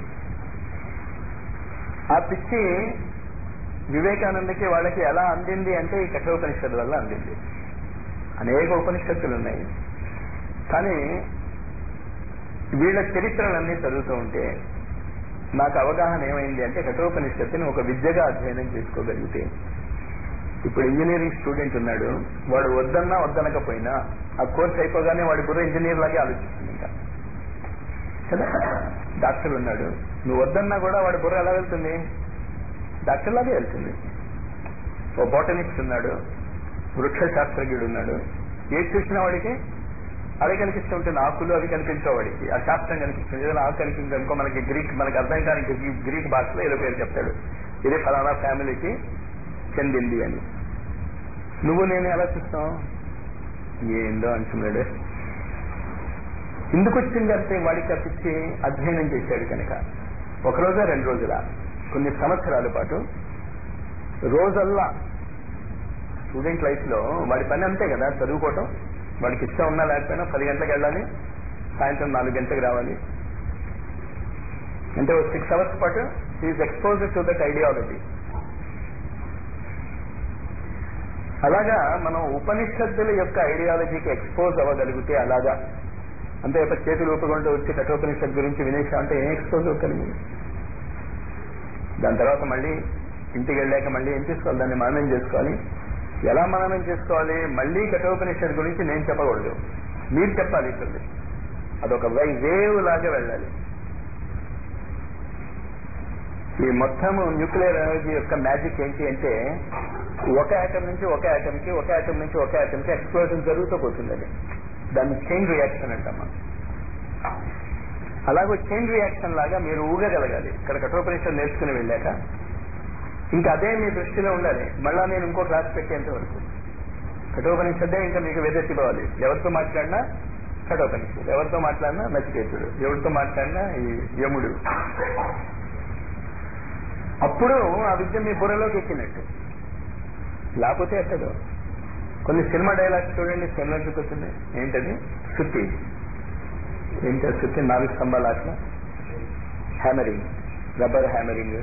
ఆ పిచ్చి వివేకానందకి వాళ్ళకి ఎలా అందింది అంటే ఈ కఠోపనిషత్తు వల్ల అందింది అనేక ఉపనిషత్తులు ఉన్నాయి కానీ వీళ్ళ చరిత్రలన్నీ చదువుతూ ఉంటే నాకు అవగాహన ఏమైంది అంటే కఠోపనిషత్తుని ఒక విద్యగా అధ్యయనం చేసుకోగలిగితే ఇప్పుడు ఇంజనీరింగ్ స్టూడెంట్ ఉన్నాడు వాడు వద్దన్నా వద్దనకపోయినా ఆ కోర్స్ అయిపోగానే వాడి బుర్ర ఇంజనీర్ లాగే ఆలోచిస్తుంది ఇంకా కదా డాక్టర్ ఉన్నాడు నువ్వు వద్దన్నా కూడా వాడి బుర్ర ఎలా వెళ్తుంది డాక్టర్ లాగే వెళ్తుంది ఓ బోటనిస్ట్ ఉన్నాడు వృక్ష శాస్త్రజ్ఞుడు ఉన్నాడు ఏది చూసిన వాడికి అవి కనిపిస్తూ ఉంటుంది ఆకులు అవి కనిపించే వాడికి ఆ శాస్త్రం కనిపిస్తుంది ఏదైనా ఆకు కనిపించింది అనుకో మనకి గ్రీక్ మనకి అర్థం కాని గ్రీక్ భాషలో ఏదో పేరు చెప్తాడు ఇది ఫలానా ఫ్యామిలీకి చెందింది అని నువ్వు నేను ఎలా చూస్తాం ఏందో అంటున్నాడు ఎందుకు వచ్చింది అంటే వాడికి తప్పించి అధ్యయనం చేశాడు కనుక ఒక రోజా రెండు రోజుల కొన్ని సంవత్సరాల పాటు రోజల్లా స్టూడెంట్ లైఫ్ లో వాడి పని అంతే కదా చదువుకోవటం వాడికి ఇష్టం ఉన్నా లేకపోయినా పది గంటలకు వెళ్ళాలి సాయంత్రం నాలుగు గంటలకు రావాలి అంటే ఒక సిక్స్ అవర్స్ పాటు is expose to that ideology అలాగా మనం ఉపనిషత్తుల యొక్క ఐడియాలజీకి ఎక్స్పోజ్ అవ్వగలిగితే అలాగా అంతే ఒక చేతులు ఊపకుండా వచ్చి కఠోపనిషత్ గురించి వినేసా అంటే ఏం ఎక్స్పోజ్ అవుతుంది దాని తర్వాత మళ్ళీ ఇంటికి వెళ్ళాక మళ్ళీ ఏం చేసుకోవాలి దాన్ని మననం చేసుకోవాలి ఎలా మననం చేసుకోవాలి మళ్ళీ కఠోపనిషత్ గురించి నేను చెప్పకూడదు మీరు చెప్పాలి ఇప్పుడు అదొక వై వేవ్ లాగా వెళ్ళాలి ఈ మొత్తం న్యూక్లియర్ ఎనర్జీ యొక్క మ్యాజిక్ ఏంటి అంటే ఒక యాటమ్ నుంచి ఒక యాటమ్ కి ఒక యాటమ్ నుంచి ఒక యాటమ్ కి ఎక్స్ప్లోజన్ జరుగుతూ పోతుంది అది దాన్ని చైన్ రియాక్షన్ అంటాం మనం అలాగే చైన్ రియాక్షన్ లాగా మీరు ఊగగలగాలి ఇక్కడ కఠోపనిషత్తు నేర్చుకుని వెళ్ళాక ఇంకా అదే మీ దృష్టిలో ఉండాలి మళ్ళా నేను ఇంకో క్లాస్ పెట్టేంత వరకు కఠోపనిషత్తే ఇంకా మీకు వెదెత్తిపోవాలి ఎవరితో మాట్లాడినా కఠోపనిషత్తు ఎవరితో మాట్లాడినా నచికేతుడు ఎవరితో మాట్లాడినా ఈ యముడు అప్పుడు ఆ విద్య మీ బుర్రలోకి ఎక్కినట్టు లేకపోతే ఎక్కదు కొన్ని సినిమా డైలాగ్స్ చూడండి సినిమా చూపుతుంది ఏంటది శుద్ధి ఏంటి ఆ శుద్ధి నాలుగు స్తంభాల ఆట హ్యామరింగ్ రబ్బర్ హ్యామరింగ్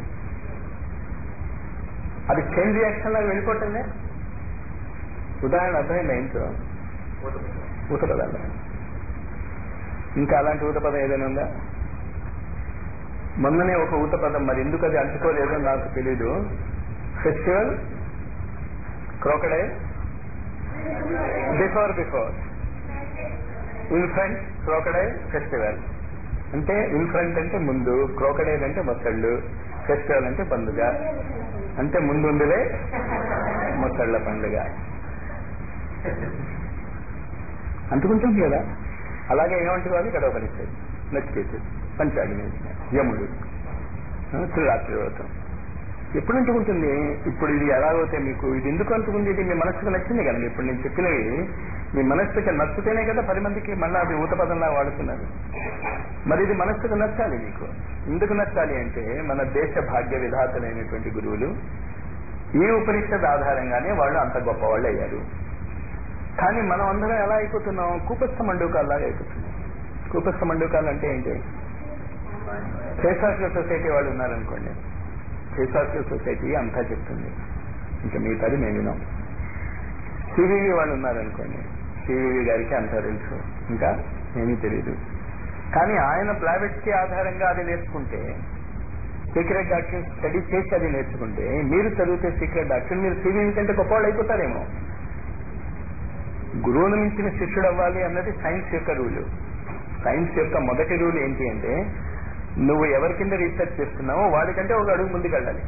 అది చైన్ రియాక్షన్ లాగా వెళ్ళిపోతుంది ఉదాహరణ అర్థమైంది ఏంటో ఊత పదాలు ఇంకా అలాంటి ఊత పదం ఏదైనా ఉందా మొన్ననే ఒక ఊత పదం మరి ఎందుకు అది అంటుకోలేదో నాకు తెలీదు festival crocodile before before in front crocodile festival అంటే ఇన్ ఫ్రంట్ అంటే ముందు క్రోకడైల్ అంటే మొసళ్ళు ఫెస్టివల్ అంటే పండుగ అంటే ముందుండివే మొసళ్ళ పండుగ అంటుకుంటుంది కదా అలాగే ఏమంటుకోవాలి గడవ పనిచేది నచ్చికేసి పంచాగ్ని యముడు త్రిరాత్రి వ్రతం ఎప్పుడు అంటుకుంటుంది ఇప్పుడు ఇది ఎలాగైతే మీకు ఇది ఎందుకు అంటుకుంది ఇది మీ మనస్సుకు నచ్చింది కదా ఇప్పుడు నేను చెప్పినవి మీ మనస్సుకి నచ్చితేనే కదా పది మందికి మళ్ళీ అది ఊతపదంలా వాడుతున్నారు మరి ఇది మనస్సుకు నచ్చాలి మీకు ఎందుకు నచ్చాలి అంటే మన దేశ భాగ్య విధాతలైనటువంటి గురువులు ఈ ఉపనిషత్ ఆధారంగానే వాళ్ళు అంత గొప్పవాళ్ళు అయ్యారు కానీ మనం అందరం ఎలా అయిపోతున్నాం కూపస్థ మండూకాల్లాగా అయిపోతున్నాం కూపస్థ మండూకాలు అంటే ఏంటి శేషాస్త్ర సొసైటీ వాళ్ళు ఉన్నారనుకోండి శేషాస్త్ర సొసైటీ అంతా చెప్తుంది ఇంకా మిగతాది మేము వినాం సివివి వాళ్ళు ఉన్నారనుకోండి సివివి గారికి అంతా తెలుసు ఇంకా ఏమీ తెలియదు కానీ ఆయన కి ఆధారంగా అది నేర్చుకుంటే సీక్రెట్ డాక్టర్ స్టడీ చేసి అది నేర్చుకుంటే మీరు చదివితే సీక్రెట్ డాక్టర్ మీరు సివివి కంటే గొప్పవాళ్ళు అయిపోతారేమో గురువును మించిన శిష్యుడు అవ్వాలి అన్నది సైన్స్ యొక్క రూలు సైన్స్ యొక్క మొదటి రూల్ ఏంటి అంటే నువ్వు ఎవరి కింద రీసెర్చ్ చేస్తున్నావో వాడికంటే ఒక అడుగు ముందుకు వెళ్ళాలి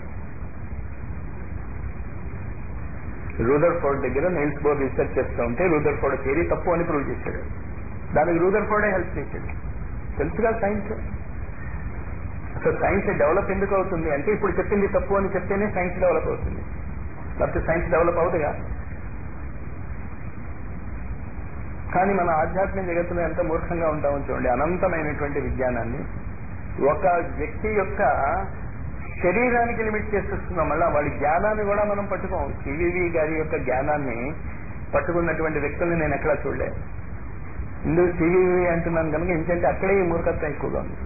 రూదర్ ఫోర్డ్ దగ్గర నెయిల్స్ బోర్డ్ రీసెర్చ్ చేస్తూ ఉంటే రూదర్ ఫోర్డ్ థియరీ తప్పు అని ప్రూవ్ చేశాడు దానికి రూదర్ ఫోర్డే హెల్ప్ చేశాడు తెలుసుగా సైన్స్ అసలు సైన్స్ డెవలప్ ఎందుకు అవుతుంది అంటే ఇప్పుడు చెప్పింది తప్పు అని చెప్తేనే సైన్స్ డెవలప్ అవుతుంది లేకపోతే సైన్స్ డెవలప్ అవుతుందిగా కానీ మన ఆధ్యాత్మిక జగత్తులో ఎంత మూర్ఖంగా ఉంటామో చూడండి అనంతమైనటువంటి విజ్ఞానాన్ని ఒక వ్యక్తి యొక్క శరీరానికి లిమిట్ చేసేస్తున్నాం మళ్ళా వాడి జ్ఞానాన్ని కూడా మనం పట్టుకోం సివివి గారి యొక్క జ్ఞానాన్ని పట్టుకున్నటువంటి వ్యక్తుల్ని నేను ఎక్కడా చూడలే ఇందుకు సివివి అంటున్నాను కనుక ఎందుకంటే అక్కడే ఈ మూర్ఖత్వం ఎక్కువగా ఉంది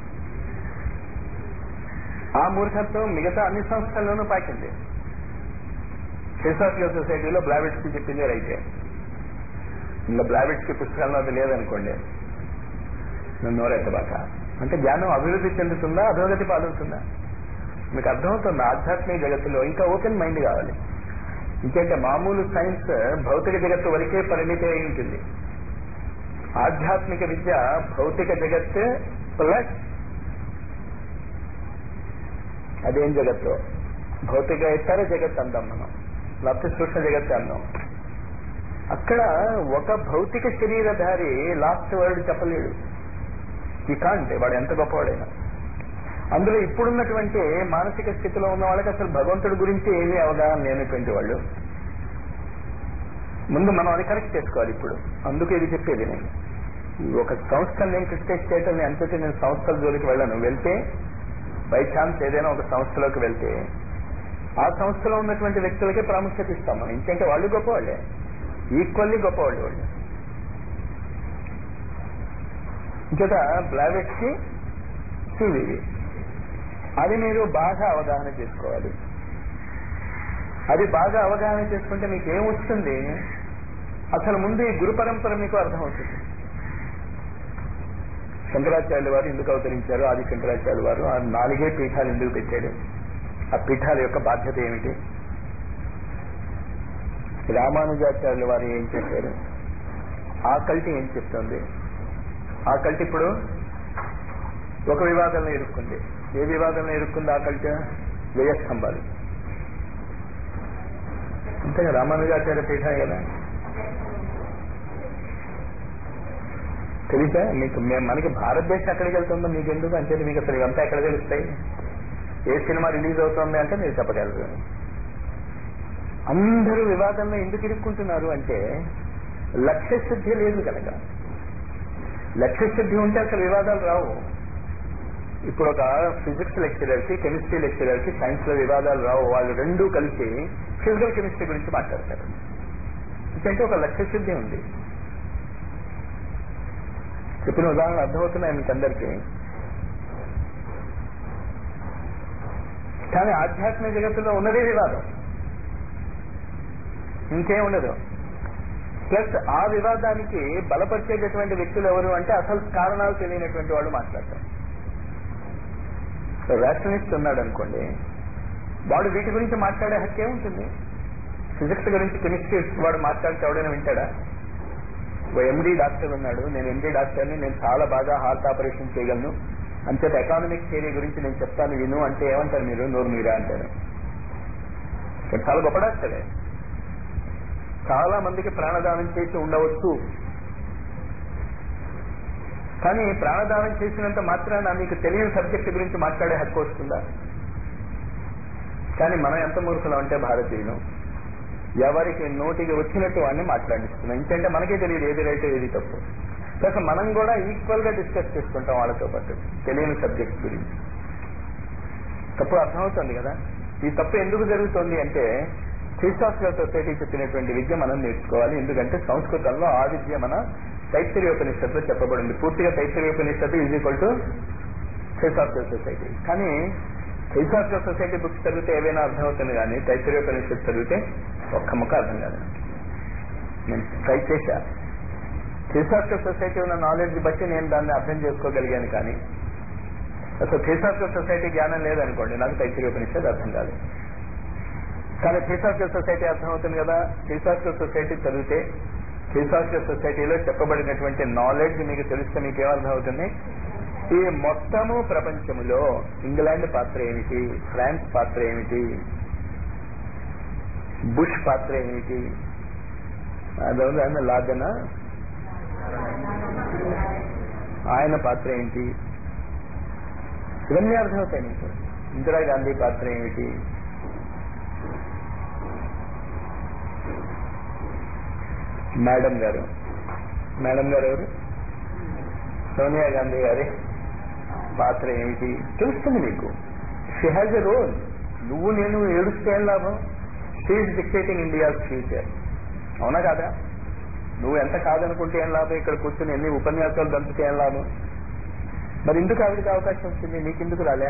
ఆ మూర్ఖత్వం మిగతా అన్ని సంస్థల్లోనూ పాకింది శేషాస్ట్రియల్ సొసైటీలో బ్లావెట్స్ కి చెప్పింది రైతే ఇంకా బ్లావెట్స్ కి పుస్తకాల్లో అది లేదనుకోండి నన్ను నోరెత్తబాక అంటే జ్ఞానం అభివృద్ధి చెందుతుందా అధోగతి పాలవుతుందా మీకు అర్థమవుతుంది ఆధ్యాత్మిక జగత్తులో ఇంకా ఓపెన్ మైండ్ కావాలి ఇంకంటే మామూలు సైన్స్ భౌతిక జగత్తు వరకే పరిమితి అయి ఉంటుంది ఆధ్యాత్మిక విద్య భౌతిక జగత్ ప్లస్ అదేం జగత్తు భౌతిక ఇతర జగత్ అందాం మనం లేకపోతే సూక్ష్మ జగత్ అందాం అక్కడ ఒక భౌతిక శరీరధారి లాస్ట్ వర్డ్ చెప్పలేడు ఈ కాంటే వాడు ఎంత గొప్పవాడైనా అందులో ఇప్పుడున్నటువంటి మానసిక స్థితిలో ఉన్న వాళ్ళకి అసలు భగవంతుడి గురించి ఏమీ అవగాహన లేనటువంటి వాళ్ళు ముందు మనం అది కరెక్ట్ చేసుకోవాలి ఇప్పుడు అందుకు ఇది చెప్పేది నేను ఒక సంస్థను నేను క్రిటిసైజ్ చేయటం అంతటి నేను సంస్థల జోలికి వెళ్ళను వెళ్తే బై ఛాన్స్ ఏదైనా ఒక సంస్థలోకి వెళ్తే ఆ సంస్థలో ఉన్నటువంటి వ్యక్తులకే ప్రాముఖ్యత ఇస్తాం మనం ఇంకంటే వాళ్ళు గొప్పవాళ్ళే ఈక్వల్లీ గొప్పవాళ్ళు వాళ్ళు ఇంకట బ్లావెట్ కి సివివి అది మీరు బాగా అవగాహన చేసుకోవాలి అది బాగా అవగాహన చేసుకుంటే మీకు ఏం వస్తుంది అసలు ముందు ఈ గురు పరంపర మీకు అర్థమవుతుంది శంకరాచార్యుల వారు ఎందుకు అవతరించారు ఆది శంకరాచార్యుల వారు ఆ నాలుగే పీఠాలు ఎందుకు పెట్టాడు ఆ పీఠాల యొక్క బాధ్యత ఏమిటి రామానుజాచార్యుల వారు ఏం చెప్పారు ఆ కల్టి ఏం చెప్తుంది ఆ కల్టి ఇప్పుడు ఒక వివాదంలో ఇరుక్కుంది ఏ వివాదంలో ఇరుక్కుంది ఆ కల్టి వ్యయస్తంభాలు అంతేగా రామానుజాచార్య పీఠం కదా తెలిసా మీకు మే- మనకి భారతదేశం ఎక్కడికి వెళ్తుందో మీకు ఎందుకు అంటే మీకు అసలు ఇవంతా ఎక్కడ తెలుస్తాయి ఏ సినిమా రిలీజ్ అవుతుంది అంటే మీరు చెప్పగలరు అందరూ వివాదంలో ఎందుకు ఇరుక్కుంటున్నారు అంటే లక్ష్య శుద్ధి లేదు కనుక లక్ష్య శుద్ధి ఉంటే అసలు వివాదాలు రావు ఇప్పుడు ఒక ఫిజిక్స్ లెక్చరర్ కి కెమిస్ట్రీ లెక్చరర్ కి సైన్స్ లో వివాదాలు రావు వాళ్ళు రెండూ కలిసి ఫిజికల్ కెమిస్ట్రీ గురించి మాట్లాడతారు ఎందుకంటే ఒక లక్ష్య శుద్ధి ఉంది చెప్పిన ఉదాహరణ అర్థమవుతున్నాయి మీకు అందరికీ కానీ ఆధ్యాత్మిక జగత్తులో ఉన్నదే వివాదం ఇంకేం ఉండదు ప్లస్ ఆ వివాదానికి బలపరిచేటటువంటి వ్యక్తులు ఎవరు అంటే అసలు కారణాలు తెలియనటువంటి వాళ్ళు మాట్లాడతారు రేషనలిస్ట్ ఉన్నాడు అనుకోండి వాడు వీటి గురించి మాట్లాడే హక్కే ఉంటుంది ఫిజిక్స్ గురించి కెమిస్ట్రీ వాడు మాట్లాడితే ఎవడైనా వింటాడా ఓ ఎండి డాక్టర్ ఉన్నాడు నేను ఎండి డాక్టర్ని నేను చాలా బాగా హార్ట్ ఆపరేషన్ చేయగలను అంచేత ఎకానమిక్ థియరీ గురించి నేను చెప్తాను విను అంటే ఏమంటారు మీరు నోరు మీరా అంటారు వాడు చాలా గొప్ప డాక్టరే చాలా మందికి ప్రాణదానం చేసి ఉండవచ్చు కానీ ప్రాణదానం చేసినంత మాత్రాన మీకు తెలియని సబ్జెక్ట్ గురించి మాట్లాడే హక్కు వస్తుందా కానీ మనం ఎంత మూర్ఖులం అంటే భారతీయులు ఎవరికి నోటికి వచ్చినట్టు వాడిని మాట్లాడిస్తున్నాం ఎందుకంటే మనకే తెలియదు ఏది రైట్ ఏది తప్పు ప్లస్ మనం కూడా ఈక్వల్ గా డిస్కస్ చేసుకుంటాం వాళ్ళతో పాటు తెలియని సబ్జెక్ట్ గురించి తప్పు అర్థమవుతుంది కదా ఈ తప్పు ఎందుకు జరుగుతుంది అంటే థియోసాఫికల్ సొసైటీ చెప్పినటువంటి విద్య మనం నేర్చుకోవాలి ఎందుకంటే సంస్కృతంలో ఆ విద్య మన తైత్తరీయోపనిషత్తులో చెప్పబడింది పూర్తిగా తైత్తరీయోపనిషత్తు is equal to theosophical society కానీ థియోసాఫికల్ సొసైటీ బుక్స్ చదివితే ఏవైనా అర్థమవుతుంది కానీ తైత్తరీయోపనిషత్తు చదివితే ఒక్క ముక్క అర్థం కాదు నేను ట్రై చేశా థియోసాఫికల్ సొసైటీ ఉన్న నాలెడ్జ్ బట్టి నేను దాన్ని అర్థం చేసుకోగలిగాను కానీ అసలు థియోసాఫికల్ సొసైటీ జ్ఞానం లేదనుకోండి నాకు తైత్తరీయోపనిషత్తు అర్థం కాదు కానీ థియోసాఫికల్ సొసైటీ అర్థమవుతుంది కదా థియోసాఫికల్ సొసైటీ చదివితే థియోసాఫికల్ సొసైటీలో చెప్పబడినటువంటి నాలెడ్జ్ మీకు తెలిస్తే మీకు ఏమర్థం అవుతుంది ఈ మొత్తము ప్రపంచములో ఇంగ్లాండ్ పాత్ర ఏమిటి ఫ్రాన్స్ పాత్ర ఏమిటి బుష్ పాత్ర ఏమిటి అదొక లాదన ఆయన పాత్ర ఏంటి ఇవన్నీ అర్థమవుతాయి మీకు ఇందిరాగాంధీ పాత్ర ఏమిటి మేడం గారు మేడం గారు ఎవరు సోనియా గాంధీ గారి పాత్ర ఏమిటి తెలుస్తుంది నీకు షీ హ్యాజ్ ఎ రోల్ నువ్వు నేను ఏడుస్తే ఏం లాభం షీఈ్ డిక్టేటింగ్ ఇండియాస్ ఫ్యూచర్ అవునా కాదా నువ్వు ఎంత కాదనుకుంటే ఏం లాభం ఇక్కడ కూర్చొని ఎన్ని ఉపన్యాసాలు దంపితే ఏం లాభం మరి ఎందుకు ఆవిడకి అవకాశం వచ్చింది నీకెందుకు రాలే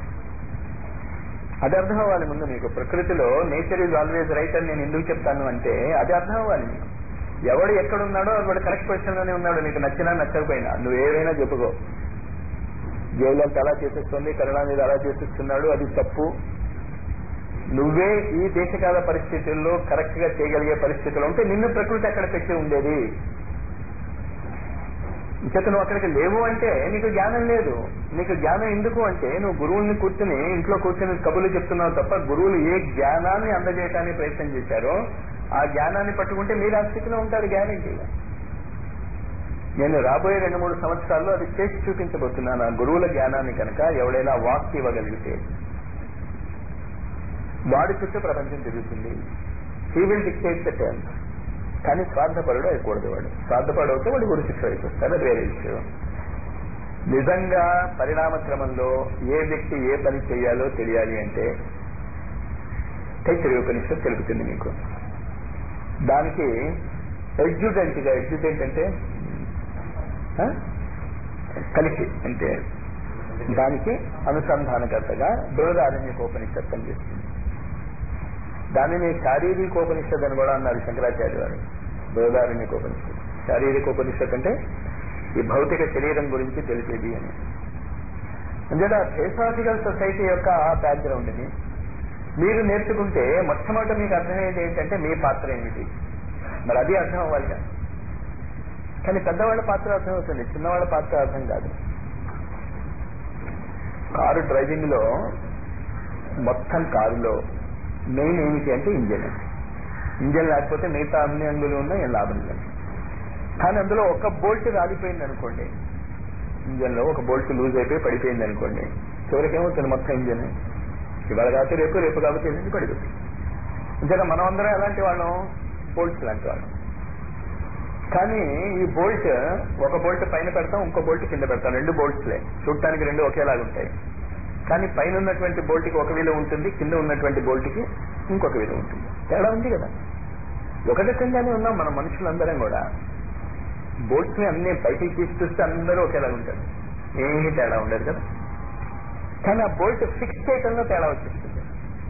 అది అర్థం అవ్వాలి ముందు మీకు ప్రకృతిలో నేచర్ ఈజ్ ఆల్వేజ్ రైట్ అని నేను ఎందుకు చెప్తాను అంటే అది అర్థం అవ్వాలి మీకు ఎవడు ఎక్కడున్నాడో వాడు కరెక్ట్ పొజిషన్ లోనే ఉన్నాడు నీకు నచ్చినా నచ్చకపోయినా నువ్వు ఏదైనా చెప్పుకో జయలలిత అలా చేసేస్తుంది కరుణానిధి అలా చేసేస్తున్నాడు అది తప్పు నువ్వే ఈ దేశకాల పరిస్థితుల్లో కరెక్ట్ గా చేయగలిగే పరిస్థితులు ఉంటే నిన్ను ప్రకృతి అక్కడ పెట్టి ఉండేది ఇంకేత నువ్వు అక్కడికి లేవు అంటే నీకు జ్ఞానం లేదు నీకు జ్ఞానం ఎందుకు అంటే నువ్వు గురువుల్ని కూర్చుని ఇంట్లో కూర్చుని కబుర్లు చెప్తున్నావు తప్ప గురువులు ఏ జ్ఞానాన్ని అందజేయడానికి ప్రయత్నం చేశారో ఆ జ్ఞానాన్ని పట్టుకుంటే మీరు ఆ స్థితిలో ఉంటారు గ్యారంటీగా నేను రాబోయే రెండు మూడు సంవత్సరాల్లో అది చేసి చూపించబోతున్నాను ఆ గురువుల జ్ఞానాన్ని కనుక ఎవడైనా వాక్ ఇవ్వగలిగితే వాడి చుట్టూ ప్రపంచం తిరుగుతుంది he will dictate the terms కానీ స్వార్థపరుడు అయికూడదు వాడు స్వార్థపరుడు అయితే వాడు గురు శిక్ష అయిపోతాడు అది వేరే విషయం నిజంగా పరిణామ క్రమంలో ఏ వ్యక్తి ఏ పని చేయాలో తెలియాలి అంటే తైత్తరి ఉపనిషత్తు తెలుపుతుంది మీకు దానికి ఎడ్జుడెంట్ గా ఎడ్జుడెంట్ అంటే ఆ? కలిసి అంటే దానికి అనుసంధానకర్తగా బృహదారణ్యకోపనిషత్తు అని చేస్తుంది దానిని శారీరకోపనిషత్ అని కూడా అన్నారు శంకరాచార్య వారు బృహదారణ్యకోపనిషత్ శారీరకోపనిషత్ అంటే ఈ భౌతిక శరీరం గురించి తెలిపేది అని అంచేత థియోసాఫికల్ సొసైటీ యొక్క బ్యాక్గ్రౌండ్ ని మీరు నేర్చుకుంటే మొట్టమొదట మీకు అర్థమయ్యేది ఏంటంటే మీ పాత్ర ఏమిటి మరి అది అర్థం అవ్వాలిగా కానీ పెద్దవాళ్ళ పాత్ర అర్థం అవుతుంది చిన్నవాళ్ళ పాత్ర అర్థం కాదు కారు డ్రైవింగ్ లో మొత్తం కారులో మెయిన్ ఏమిటి అంటే ఇంజన్ ఇంజన్ లేకపోతే మిగతా అన్ని అంగులు ఉన్నా ఏం లాభం లేదు కానీ అందులో ఒక బోల్ట్ రాలిపోయింది అనుకోండి ఇంజన్ లో ఒక బోల్ట్ లూజ్ అయిపోయి పడిపోయింది అనుకోండి చివరికి ఏమవుతుంది మొత్తం ఇంజన్ ఇవాళ కాకపోతే రేపు రేపు కాకపోతే ఎల్లుండి పడిపోతుంది అంతేగా మనం అందరం ఎలాంటి వాళ్ళం బోల్ట్స్ లాంటి వాళ్ళం కానీ ఈ బోల్ట్ ఒక బోల్ట్ పైన పెడతాం ఇంకో బోల్ట్ కింద పెడతాం రెండు బోల్ట్స్లే చూడటానికి రెండు ఒకేలాగా ఉంటాయి కానీ పైన ఉన్నటువంటి బోల్ట్కి ఒక విలువ ఉంటుంది కింద ఉన్నటువంటి బోల్ట్కి ఇంకొక విలువ ఉంటుంది తేడా ఉంది కదా ఒక రకంగానే ఉన్నాం మన మనుషులందరం కూడా బోల్ట్స్ ని అన్ని బయటికి తీసి చూస్తే అందరూ ఒకేలాగా ఉంటారు ఏమీ తేడా ఉండదు కదా కానీ ఆ బోల్ట్ ఫిక్స్ చేయటంలో తేడా వచ్చేస్తుంది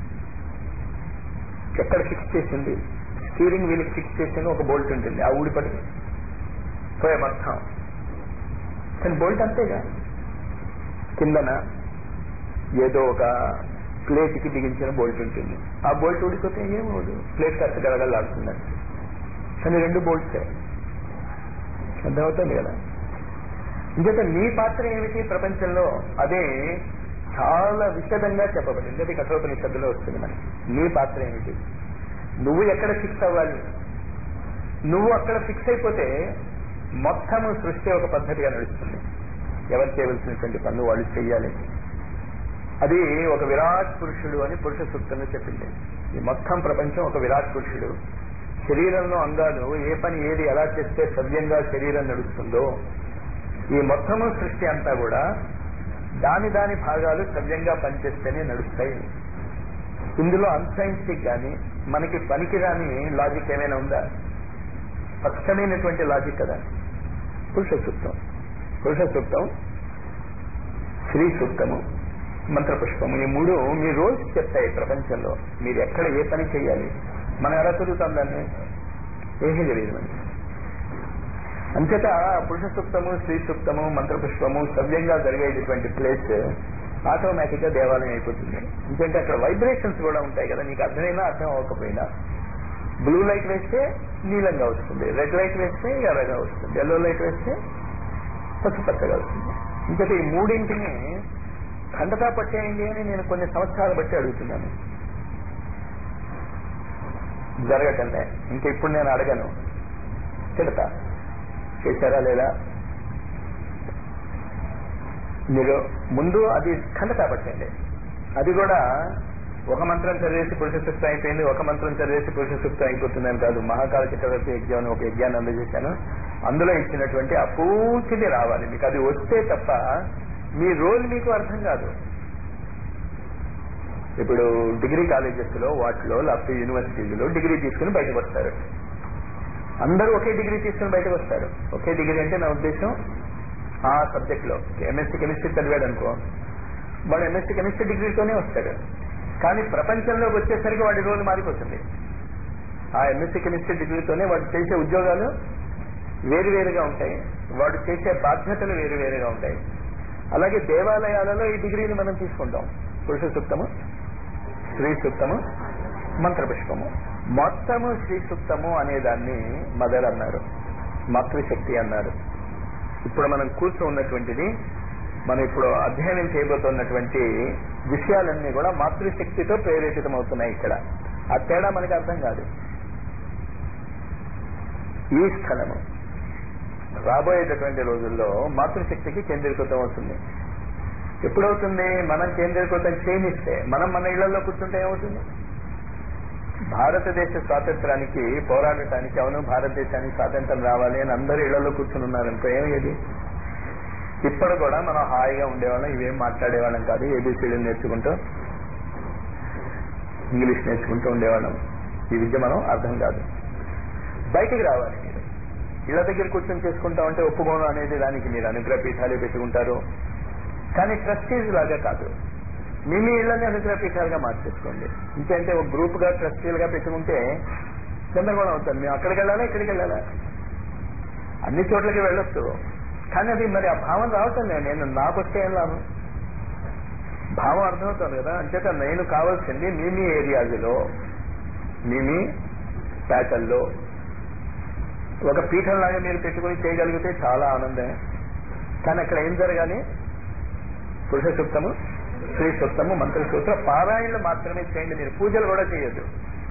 ఎక్కడ ఫిక్స్ చేసింది స్టీరింగ్ వీల్ ఫిక్స్ చేసిన ఒక బోల్ట్ ఉంటుంది ఆ ఊడిపడి పోయే మొత్తం కానీ బోల్ట్ అంతేగా కిందన ఏదో ఒక ప్లేట్ కి బిగించిన బోల్ట్ ఉంటుంది ఆ బోల్ట్ ఊడిపోతే ఏమవుదు ప్లేట్ కాస్త గడగలాడుతుందండి కానీ రెండు బోల్ట్సే అర్థమవుతుంది కదా ఇంకేత నీ పాత్ర ఏమిటి ప్రపంచంలో అదే చాలా విషదంగా చెప్పబడింది అది కఠోపనిషత్తులో వస్తుంది మనకి నీ పాత్ర ఏమిటి నువ్వు ఎక్కడ ఫిక్స్ అవ్వాలి నువ్వు అక్కడ ఫిక్స్ అయిపోతే మొత్తము సృష్టి ఒక పద్ధతిగా నడుస్తుంది ఎవరు చేయవలసినటువంటి పనులు వాళ్ళు చెయ్యాలి అది ఒక విరాట్ పురుషుడు అని పురుష సూక్తంలో చెప్పింది ఈ మొత్తం ప్రపంచం ఒక విరాట్ పురుషుడు శరీరంలో అంగాలు ఏ పని ఏది ఎలా చేస్తే సవ్యంగా శరీరం నడుస్తుందో ఈ మొత్తము సృష్టి అంతా కూడా దాని దాని భాగాలు సవ్యంగా పనిచేస్తేనే నడుస్తాయి ఇందులో అన్సైంటిఫిక్ గాని మనకి పనికిరాని లాజిక్ ఏమైనా ఉందా స్పష్టమైనటువంటి లాజిక్ కదా పురుష సూక్తం పురుష సూక్తం శ్రీ సూక్తము మంత్రపుష్పము ఈ మూడు మీ రోజు చెప్తాయి ప్రపంచంలో మీరు ఎక్కడ ఏ పని చేయాలి మనం ఎలా చదువుతాం దాన్ని ఏమీ తెలియదు మనకి అంచేత పురుష సూక్తము శ్రీ సూక్తము మంత్రపుష్పము సవ్యంగా జరిగేటటువంటి ప్లేస్ ఆటోమేటిక్ గా దేవాలయం అయిపోతుంది ఎందుకంటే అక్కడ వైబ్రేషన్స్ కూడా ఉంటాయి కదా నీకు అర్థమైనా అర్థం అవ్వకపోయినా బ్లూ లైట్ వేస్తే నీలంగా వస్తుంది రెడ్ లైట్ వేస్తే ఎర్రగా వస్తుంది ఎల్లో లైట్ వేస్తే పసుపచ్చగా వస్తుంది ఇంకటి ఈ మూడింటిని ఖండతా పట్టేయండి అని నేను కొన్ని సంవత్సరాలు బట్టి అడుగుతున్నాను జరగటంలే ఇంకా ఇప్పుడు నేను అడగను తిడతా చేశారా లేదా మీరు ముందు అది ఖండతా పట్టండి అది కూడా ఒక మంత్రం చదివేసి పురుష సూక్తం అయిపోయింది ఒక మంత్రం చదివేసి పురుష సూక్తం అయిపోతుందని కాదు మహాకాల చక్రవర్తి యజ్ఞం అని ఒక యజ్ఞాన్ని అందజేశాను అందులో ఇచ్చినటువంటి ఆ పూర్తిని రావాలి మీకు అది వస్తే తప్ప మీ రోల్ మీకు అర్థం కాదు ఇప్పుడు డిగ్రీ కాలేజెస్ లో వాటిలో లేకపోతే యూనివర్సిటీలలో డిగ్రీ తీసుకుని బయటకు వస్తారు అందరూ ఒకే డిగ్రీ తీసుకుని బయటకు వస్తారు ఒకే డిగ్రీ అంటే నా ఉద్దేశం ఆ సబ్జెక్ట్ లో ఎంఎస్సీ కెమిస్ట్రీ చదివాడు అనుకో వాడు ఎంఎస్సీ కెమిస్ట్రీ డిగ్రీతోనే వస్తాడు కానీ ప్రపంచంలోకి వచ్చేసరికి వాడి రోల్ మారిపోతుంది ఆ ఎంఎస్సీ కెమిస్ట్రీ డిగ్రీతోనే వాడు చేసే ఉద్యోగాలు వేరువేరుగా ఉంటాయి వాడు చేసే బాధ్యతలు వేరువేరుగా ఉంటాయి అలాగే దేవాలయాలలో ఈ డిగ్రీని మనం తీసుకుంటాం పురుష సూక్తము శ్రీ సూక్తము మంత్రపుష్పము మొత్తము శ్రీ సూక్తము అనే దాన్ని మదర్ అన్నారు మాతృశక్తి అన్నారు ఇప్పుడు మనం కూర్చో ఉన్నటువంటిది మనం ఇప్పుడు అధ్యయనం చేయబోతున్నటువంటి విషయాలన్నీ కూడా మాతృశక్తితో ప్రేరేపితం అవుతున్నాయి ఇక్కడ ఆ తేడా మనకి అర్థం కాదు ఈ స్థలము రాబోయేటటువంటి రోజుల్లో మాతృశక్తికి కేంద్రీకృతం అవుతుంది ఎప్పుడవుతుంది మనం కేంద్రీకృతం చేయనిస్తే మనం మన ఇళ్లలో కూర్చుంటే ఏమవుతుంది భారతదేశ స్వాతంత్రానికి పోరాడటానికి అవును భారతదేశానికి స్వాతంత్రం రావాలి అని అందరూ ఇళ్లలో కూర్చుని ఉన్నారనుకో ఏమయ్యేది ఇప్పుడు కూడా మనం హాయిగా ఉండేవాళ్ళం ఇవేం మాట్లాడేవాళ్ళం కాదు ఏబీసీలు నేర్చుకుంటూ ఇంగ్లీష్ నేర్చుకుంటూ ఉండేవాళ్ళం ఈ విద్య మనం అర్థం కాదు బయటికి రావాలి మీరు ఇళ్ల దగ్గర కూర్చొని చేసుకుంటామంటే ఒప్పుకోను అనేది దానికి మీరు అనుగ్రహ పీఠాలే పెట్టుకుంటారు కానీ ట్రస్టీస్ లాగా కాదు మీ మీ ఇళ్లని అనుగ్రహ పీఠాలుగా మార్చేసుకోండి ఇంకంటే ఒక గ్రూప్ గా ట్రస్టీలుగా పెట్టుకుంటే గందరగోళం అవుతుంది మేము అక్కడికి వెళ్ళాలా ఇక్కడికి వెళ్ళాలా అన్ని చోట్లకి వెళ్ళొచ్చు కానీ అది మరి ఆ భావం రావటం లేదు నేను నాకు వస్తే ఏం లాభం భావం అర్థమవుతుంది కదా అంచేత నేను కావాల్సింది మీ మీ ఏరియాలో మీ మీ పేటల్లో ఒక పీఠంలాగా మీరు పెట్టుకుని చేయగలిగితే చాలా ఆనందమే కానీ అక్కడ ఏం జరగాలి పురుష సూక్తము శ్రీ సూక్తము మంత్ర సూత్ర పారాయణలు మాత్రమే చేయండి మీరు పూజలు కూడా చేయొద్దు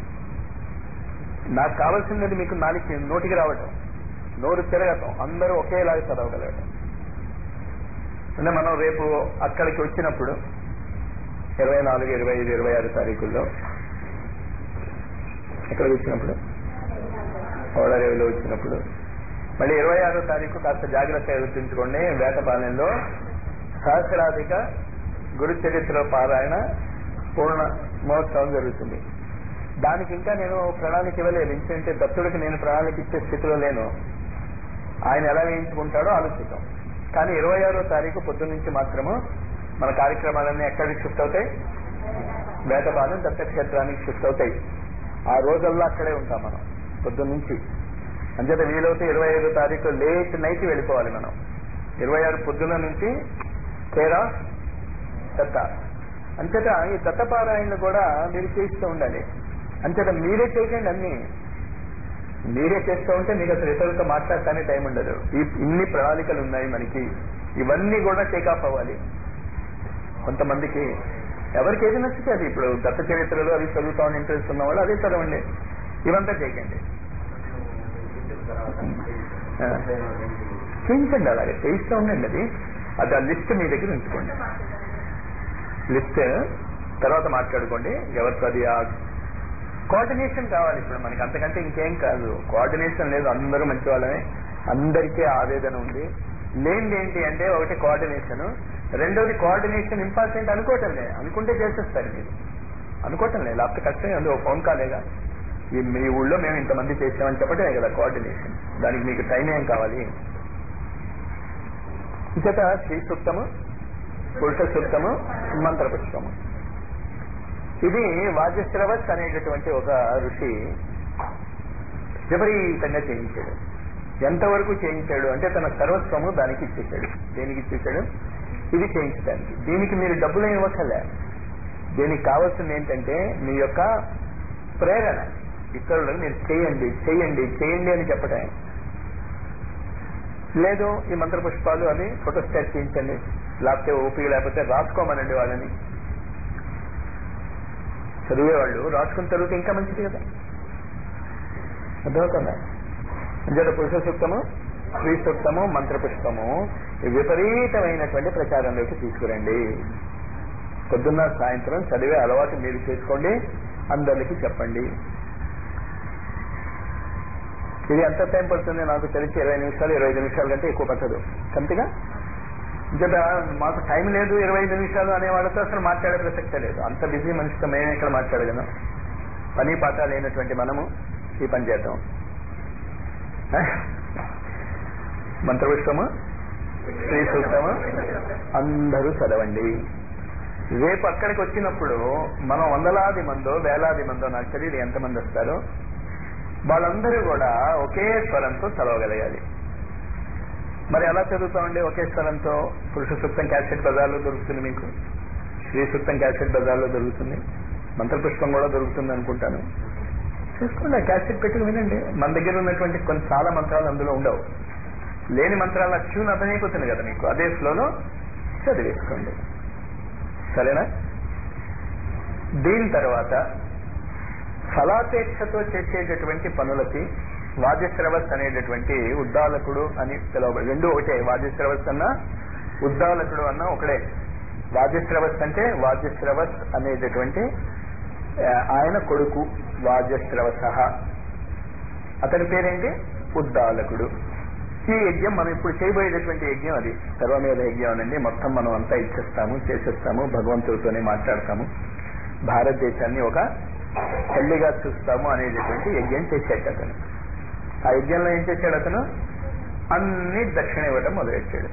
నాకు కావాల్సింది మీకు నాలుగు నోటికి రావటం నోరు తిరగటం అందరూ ఒకేలాగా చదవగలగటం అంటే మనం రేపు అక్కడికి వచ్చినప్పుడు ఇరవై నాలుగు ఇరవై ఐదు ఇరవై ఆరు తారీఖుల్లో అక్కడికి వచ్చినప్పుడు ఓడరేవులో వచ్చినప్పుడు మళ్ళీ ఇరవై ఆరో తారీఖు కాస్త జాగ్రత్తగా గుర్తుంచుకోండి వేటపాలెంలో సహస్రాధిక గురు చరిత్ర పారాయణ పూర్ణ మహోత్సవం జరుగుతుంది దానికి ఇంకా నేను ప్రణాళిక ఇవ్వలేదు ఎందుకంటే దత్తుడికి నేను ప్రణాళిక ఇచ్చే స్థితిలో లేను ఆయన ఎలా వేయించుకుంటాడో ఆలోచిద్దాం కానీ ఇరవై ఆరో తారీఖు పొద్దున్న నుంచి మాత్రము మన కార్యక్రమాలన్నీ ఎక్కడికి షిఫ్ట్ అవుతాయి వేటపాలెం దత్తక్షేత్రానికి షిఫ్ట్ అవుతాయి ఆ రోజుల్లో అక్కడే ఉంటాం మనం పొద్దున్న నుంచి అంచేత వీలైతే ఇరవై ఐదో తారీఖు లేట్ నైట్ వెళ్ళిపోవాలి మనం ఇరవై ఆరు పొద్దున నుంచి కేరా దత్త అంచేత ఈ దత్తపారాయణలు కూడా మీరు చేస్తూ ఉండాలి అంచేత మీరే చేయకండి అన్ని మీరే చేస్తూ ఉంటే మీకు అసలు ఇతరులతో మాట్లాడటానికి టైం ఉండదు ఈ ఇన్ని ప్రణాళికలు ఉన్నాయి మనకి ఇవన్నీ కూడా టేకాఫ్ అవ్వాలి కొంతమందికి ఎవరికి ఏది నచ్చితే అది ఇప్పుడు దత్త చరిత్రలు అవి చదువుతా ఇంట్రెస్ట్ ఉన్న వాళ్ళు అదే చదవండి ఇవంతా చేయకండి ఆ. చేయించండి అలాగే చేయిస్తూ ఉండండి అది అది ఆ లిస్ట్ మీ దగ్గర ఉంచుకోండి లిస్ట్ తర్వాత మాట్లాడుకోండి ఎవరికి అది ఆ కోఆర్డినేషన్ కావాలి ఇప్పుడు మనకి అంతకంటే ఇంకేం కాదు కోఆర్డినేషన్ లేదు అందరూ మంచి వాళ్ళమే అందరికీ ఆవేదన ఉంది లేనిది ఏంటి అంటే ఒకటి కోఆర్డినేషన్ రెండోది కోఆర్డినేషన్ ఇంపార్టెంట్ అనుకోవటం లేదు అనుకుంటే చేసేస్తారు మీరు అనుకోవటం లేదు లేకపోతే కష్టమే ఉంది ఒక ఫోన్ కాలేగా ఈ మీ ఊళ్ళో మేము ఇంతమంది చేసామని చెప్పటమే కదా కోఆర్డినేషన్ దానికి మీకు టైం ఏం కావాలి ఇంచేత శ్రీ సూక్తము పురుష సూక్తము మంత్రపుష్పము ఇది వాజశ్రవస్ అనేటటువంటి ఒక ఋషి విపరీతంగా చేయించాడు ఎంతవరకు చేయించాడు అంటే తన సర్వస్వము దానికి ఇచ్చేశాడు దేనికి ఇచ్చేశాడు ఇది చేయించడానికి దీనికి మీరు డబ్బులు ఇవ్వకలే దీనికి కావాల్సింది ఏంటంటే మీ యొక్క ప్రేరణ ఇతరులకు మీరు చేయండి చేయండి చేయండి అని చెప్పటం లేదు ఈ మంత్ర పుష్పాలు అవి ఫోటోస్టాట్ చేయించండి లేకపోతే ఓపిక లేకపోతే రాసుకోమనండి వాళ్ళని చదివేవాళ్ళు రాసుకుని చదివితే ఇంకా మంచిది కదా అర్థమవుతుందా అంచేత పురుష సూక్తము స్త్రీ సూక్తము మంత్రపుష్పము విపరీతమైనటువంటి ప్రచారంలోకి తీసుకురండి పొద్దున్న సాయంత్రం చదివే అలవాటు మీరు చేసుకోండి అందరికి చెప్పండి ఇది ఎంత టైం పడుతుంది నాకు తెలిసి ఇరవై నిమిషాలు ఇరవై ఐదు నిమిషాల కంటే ఎక్కువ పట్టదు కంతిగా ఇంకా మాకు టైం లేదు ఇరవై ఐదు నిమిషాలు అనే వాళ్ళతో అసలు మాట్లాడే ప్రసక్తే లేదు అంత బిజీ మనిషితో మేము ఇక్కడ మాట్లాడగలం పని పాట లేనటువంటి మనము ఈ పని చేద్దాం మంత్రపుష్పము శ్రీ సూక్తము అందరూ చదవండి రేపు అక్కడికి వచ్చినప్పుడు మనం వందలాది మందో వేలాది మందో నాకు తెలియదు ఎంతమంది వస్తారో వాళ్ళందరూ కూడా ఒకే స్వరంతో చదవగలగాలి మరి ఎలా చదువుతామండి ఒకే స్వరంతో పురుష సూక్తం క్యాసెట్ బజార్లో దొరుకుతుంది మీకు శ్రీ సూక్తం క్యాసెట్ బజార్లో దొరుకుతుంది మంత్రపుష్పం కూడా దొరుకుతుంది అనుకుంటాను చూసుకోండి ఆ క్యాసెట్ పెట్టుకు వినండి మన దగ్గర ఉన్నటువంటి కొన్ని చాలా మంత్రాలు అందులో ఉండవు లేని మంత్రాల ట్యూన్ అర్థమైపోతుంది కదా మీకు అదే ఫ్లోలో చదివేసుకోండి సరేనా దీని తర్వాత ఫలాపేక్షతో చేసేటటువంటి పనులకి వాద్యశ్రవస్ అనేటటువంటి ఉద్దాలకుడు అని పిలవబడి రెండు ఒకటే వాద్యశ్రవస్ అన్న ఉద్దాలకుడు అన్న ఒకడే వాద్యశ్రవస్ అంటే వాద్యశ్రవస్ అనేటటువంటి ఆయన కొడుకు వాద్యశ్రవస అతని పేరేంటి ఉద్దాలకుడు ఈ యజ్ఞం మనం ఇప్పుడు చేయబోయేటటువంటి యజ్ఞం అది సర్వమేధ యజ్ఞం అనండి మొత్తం మనం అంతా ఇచ్చేస్తాము చేసేస్తాము భగవంతుడితోనే మాట్లాడతాము భారతదేశాన్ని ఒక తల్లిగా చూస్తాము అనేటటువంటి యజ్ఞం చేశాడు అతను ఆ యజ్ఞంలో ఏం చేశాడు అతను అన్ని దక్షిణ ఇవ్వటం మొదలెట్టాడు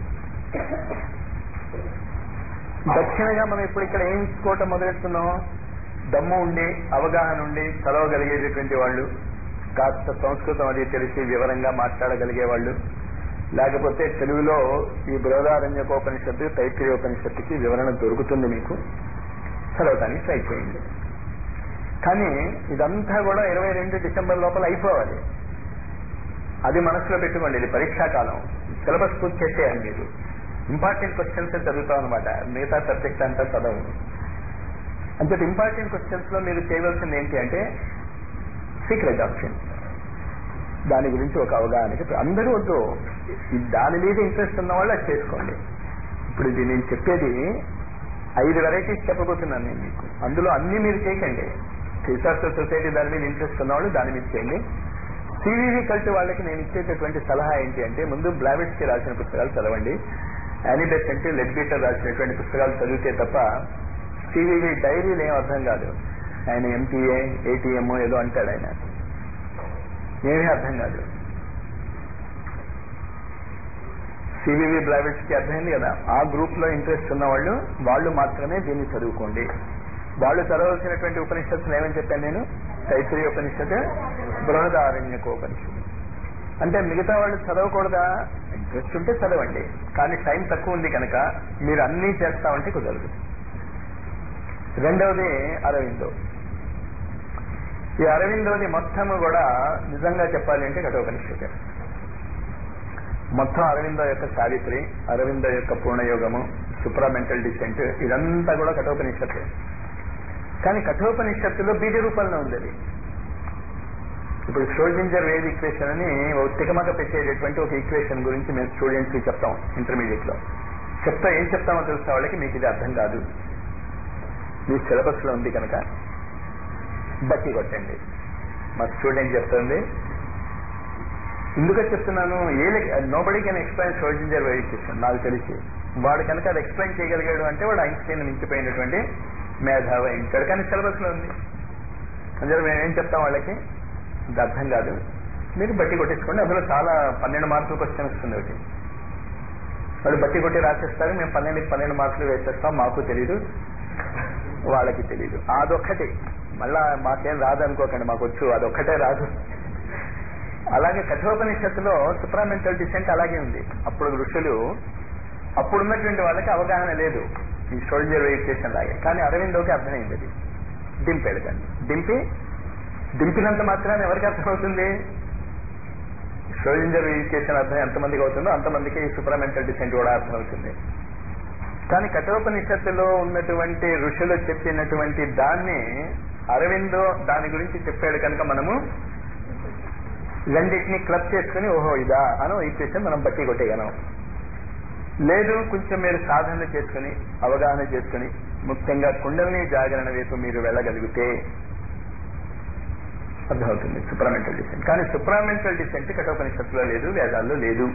దక్షిణగా మనం ఇప్పుడు ఇక్కడ ఏం ఇచ్చుకోవటం మొదలెడుతున్నాం దమ్ము ఉండి అవగాహన ఉండి చదవగలిగేటటువంటి వాళ్ళు కాస్త సంస్కృతం అది తెలిసి వివరంగా మాట్లాడగలిగే వాళ్ళు లేకపోతే తెలుగులో ఈ బృహదారణ్యకోపనిషత్తు తైత్రీయోపనిషత్తుకి వివరణ దొరుకుతుంది మీకు చదవటానికి ట్రై చేయండి కానీ ఇదంతా కూడా ఇరవై రెండు డిసెంబర్ లోపల అయిపోవాలి అది మనసులో పెట్టుకోండి ఇది పరీక్షాకాలం సిలబస్ పూర్తి చేసేయాలి మీరు ఇంపార్టెంట్ క్వశ్చన్స్ చదువుతాం అనమాట మిగతా సబ్జెక్ట్ అంతా చదవు అంటే ఇంపార్టెంట్ క్వశ్చన్స్ లో మీరు చేయవలసింది ఏంటి అంటే సీక్రెట్ ఆప్షన్ దాని గురించి ఒక అవగాహనకి అందరూ వద్దు ఈ దాని మీద ఇంట్రెస్ట్ ఉన్న వాళ్ళు అది చేసుకోండి ఇప్పుడు ఇది నేను చెప్పేది ఐదు వెరైటీస్ చెప్పబోతున్నాను నేను మీకు అందులో అన్ని మీరు చేయకండి రీసెర్చ్ సొసైటీ దాని మీద ఇంట్రెస్ట్ ఉన్నవాళ్ళు దాని మీద చేయండి సివివి కల్ట్ వాళ్ళకి నేను ఇచ్చేటటువంటి సలహా ఏంటి అంటే ముందు బ్లావిట్స్ కి రాసిన పుస్తకాలు చదవండి యానిబెస్ అంటే లెడ్బీటర్ రాసినటువంటి పుస్తకాలు చదివితే తప్ప సివివి డైరీలు ఏం అర్థం కాదు ఆయన ఎంపీఏ ఏటీఎం ఏదో అంటాడు ఆయన ఏమీ అర్థం కాదు సివివి బ్లావిట్స్ కి అర్థమైంది కదా ఆ గ్రూప్ లో ఇంట్రెస్ట్ ఉన్న వాళ్ళు వాళ్ళు మాత్రమే దీన్ని చదువుకోండి వాళ్ళు చదవలసినటువంటి ఉపనిషత్తులు ఏమని చెప్పాను నేను తైత్రీయ ఉపనిషత్తు బృహదారణ్యక ఉపనిషత్తు అంటే మిగతా వాళ్ళు చదవకూడదా ఇంట్రెస్ట్ ఉంటే చదవండి కానీ టైం తక్కువ ఉంది కనుక మీరు అన్నీ చేస్తామంటే కుదరదు రెండవది అరవిందో ఈ అరవిందోది మొత్తం కూడా నిజంగా చెప్పాలి అంటే కఠోపనిషత్తు మొత్తం అరవిందో యొక్క సావిత్రి అరవిందో యొక్క పూర్ణయోగము సుప్రామెంటల్ డిసెంట్ ఇదంతా కూడా కఠోపనిషత్తు కానీ కఠోపనిషత్తులో బీజ రూపంలో ఉంది అది ఇప్పుడు షోల్జింజర్ వేవ్ ఈక్వేషన్ అని ఒక తికమక పెట్టేటటువంటి ఒక ఈక్వేషన్ గురించి మేము స్టూడెంట్స్ కి చెప్తాం ఇంటర్మీడియట్ లో చెప్తా ఏం చెప్తామో తెలుసా వాళ్ళకి మీకు ఇది అర్థం కాదు మీ సిలబస్ లో ఉంది కనుక బట్టి కొట్టండి మా స్టూడెంట్ చెప్తుంది ఎందుకని చెప్తున్నాను ఏ nobody can explain Schrodinger verification నాకు తెలిసి వాడు కనుక అది ఎక్స్ప్లెయిన్ చేయగలిగాడు అంటే వాడు ఐన్స్టైన్ మించిపోయినటువంటి మేధావి అయింటాడు కానీ సిలబస్ లో ఉంది అందులో మేము ఏం చెప్తాం వాళ్ళకి ఇది అర్థం కాదు మీరు బట్టి కొట్టేసుకోండి అందులో చాలా పన్నెండు మార్కులు క్వశ్చన్ వస్తుంది ఒకటి వాళ్ళు బట్టి కొట్టి రాసేస్తారు మేము పన్నెండుకి పన్నెండు మార్కులు వేసేస్తాం మాకు తెలీదు వాళ్ళకి తెలీదు అదొక్కటి మళ్ళా మాకేం రాదు అనుకోకండి మాకు వచ్చు అదొక్కటే రాదు అలాగే కఠోపనిషత్తులో సుప్రామెంటల్ డిసెంట్ అలాగే ఉంది అప్పుడు ఋషులు అప్పుడున్నటువంటి వాళ్ళకి అవగాహన లేదు ఈ సోల్జర్ వెయిటేషన్ లాగే కానీ అరవిందోకి అర్థమైంది అది దింపాడు కానీ దింపి దింపినంత మాత్రాన్ని ఎవరికి అర్థమవుతుంది సోల్జర్ వెయిటేషన్ అర్థం ఎంతమందికి అవుతుందో అంతమందికి ఈ సుప్రామెంటల్ డిసెంట్ కూడా అర్థమవుతుంది కానీ కఠోపనిషత్తులో ఉన్నటువంటి ఋషులు చెప్పినటువంటి దాన్ని అరవిందో దాని గురించి చెప్పాడు కనుక మనము రెండింటిని క్లబ్ చేసుకుని ఓహో ఇదా అని ఈక్వేషన్ మనం బట్టి కొట్టేయగలం లేదు కొంచెం మీరు సాధన చేసుకుని అవగాహన చేసుకుని ముఖ్యంగా కుండల్ని జాగరణ వైపు మీరు వెళ్ళగలిగితే అర్థమవుతుంది సుప్రామెంటల్ డిసెంట్ కానీ సుప్రామెంటల్ డిసెంట్ కఠోపనిషత్తులో లేదు వేదాల్లో లేదు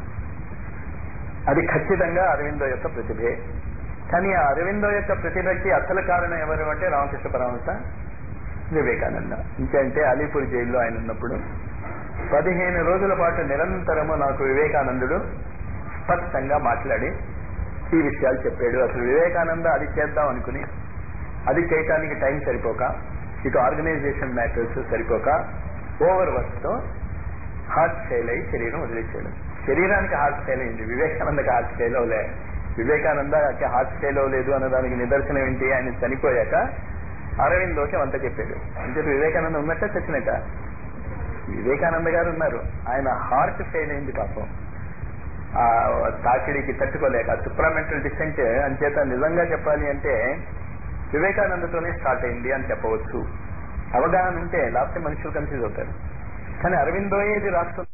అది ఖచ్చితంగా అరవిందో యొక్క ప్రతిభే కానీ ఆ అరవిందో యొక్క ప్రతిభకి అసలు కారణం ఎవరు అంటే రామకృష్ణ పరమహంస వివేకానంద ఇంకంటే అలీపూర్ జైల్లో ఆయన ఉన్నప్పుడు పదిహేను రోజుల పాటు నిరంతరము నాకు వివేకానందుడు స్పష్టంగా మాట్లాడి ఈ విషయాలు చెప్పాడు అసలు వివేకానంద అది చేద్దాం అనుకుని అది చేయటానికి టైం సరిపోక ఇటు ఆర్గనైజేషన్ మ్యాటర్స్ సరిపోక ఓవర్ వర్క్ తో హార్ట్ ఫెయిల్ అయి శరీరం వదిలేసాడు శరీరానికి హార్ట్ ఫెయిల్ అయింది వివేకానందకి హార్ట్ ఫెయిల్ అవలే వివేకానందకి హార్ట్ ఫెయిల్ అవ్వలేదు అన్నదానికి నిదర్శనం ఏంటి ఆయన చనిపోయాక అరవిందోకి అంత చెప్పాడు అంటే వివేకానంద ఉన్నట్ట చచ్చినట్ట వివేకానంద గారు ఉన్నారు ఆయన హార్ట్ ఫెయిల్ అయింది పాపం ఆ తాకిడికి తట్టుకోలేక సుప్రామెంటల్ డిసెంట్ అంచేత నిజంగా చెప్పాలి అంటే వివేకానందతోనే స్టార్ట్ అయింది అని చెప్పవచ్చు అవగాహన ఉంటే లేకపోతే మనుషులు కన్ఫ్యూజ్ అవుతారు కానీ అరవిందోయే ఇది రాష్ట్రం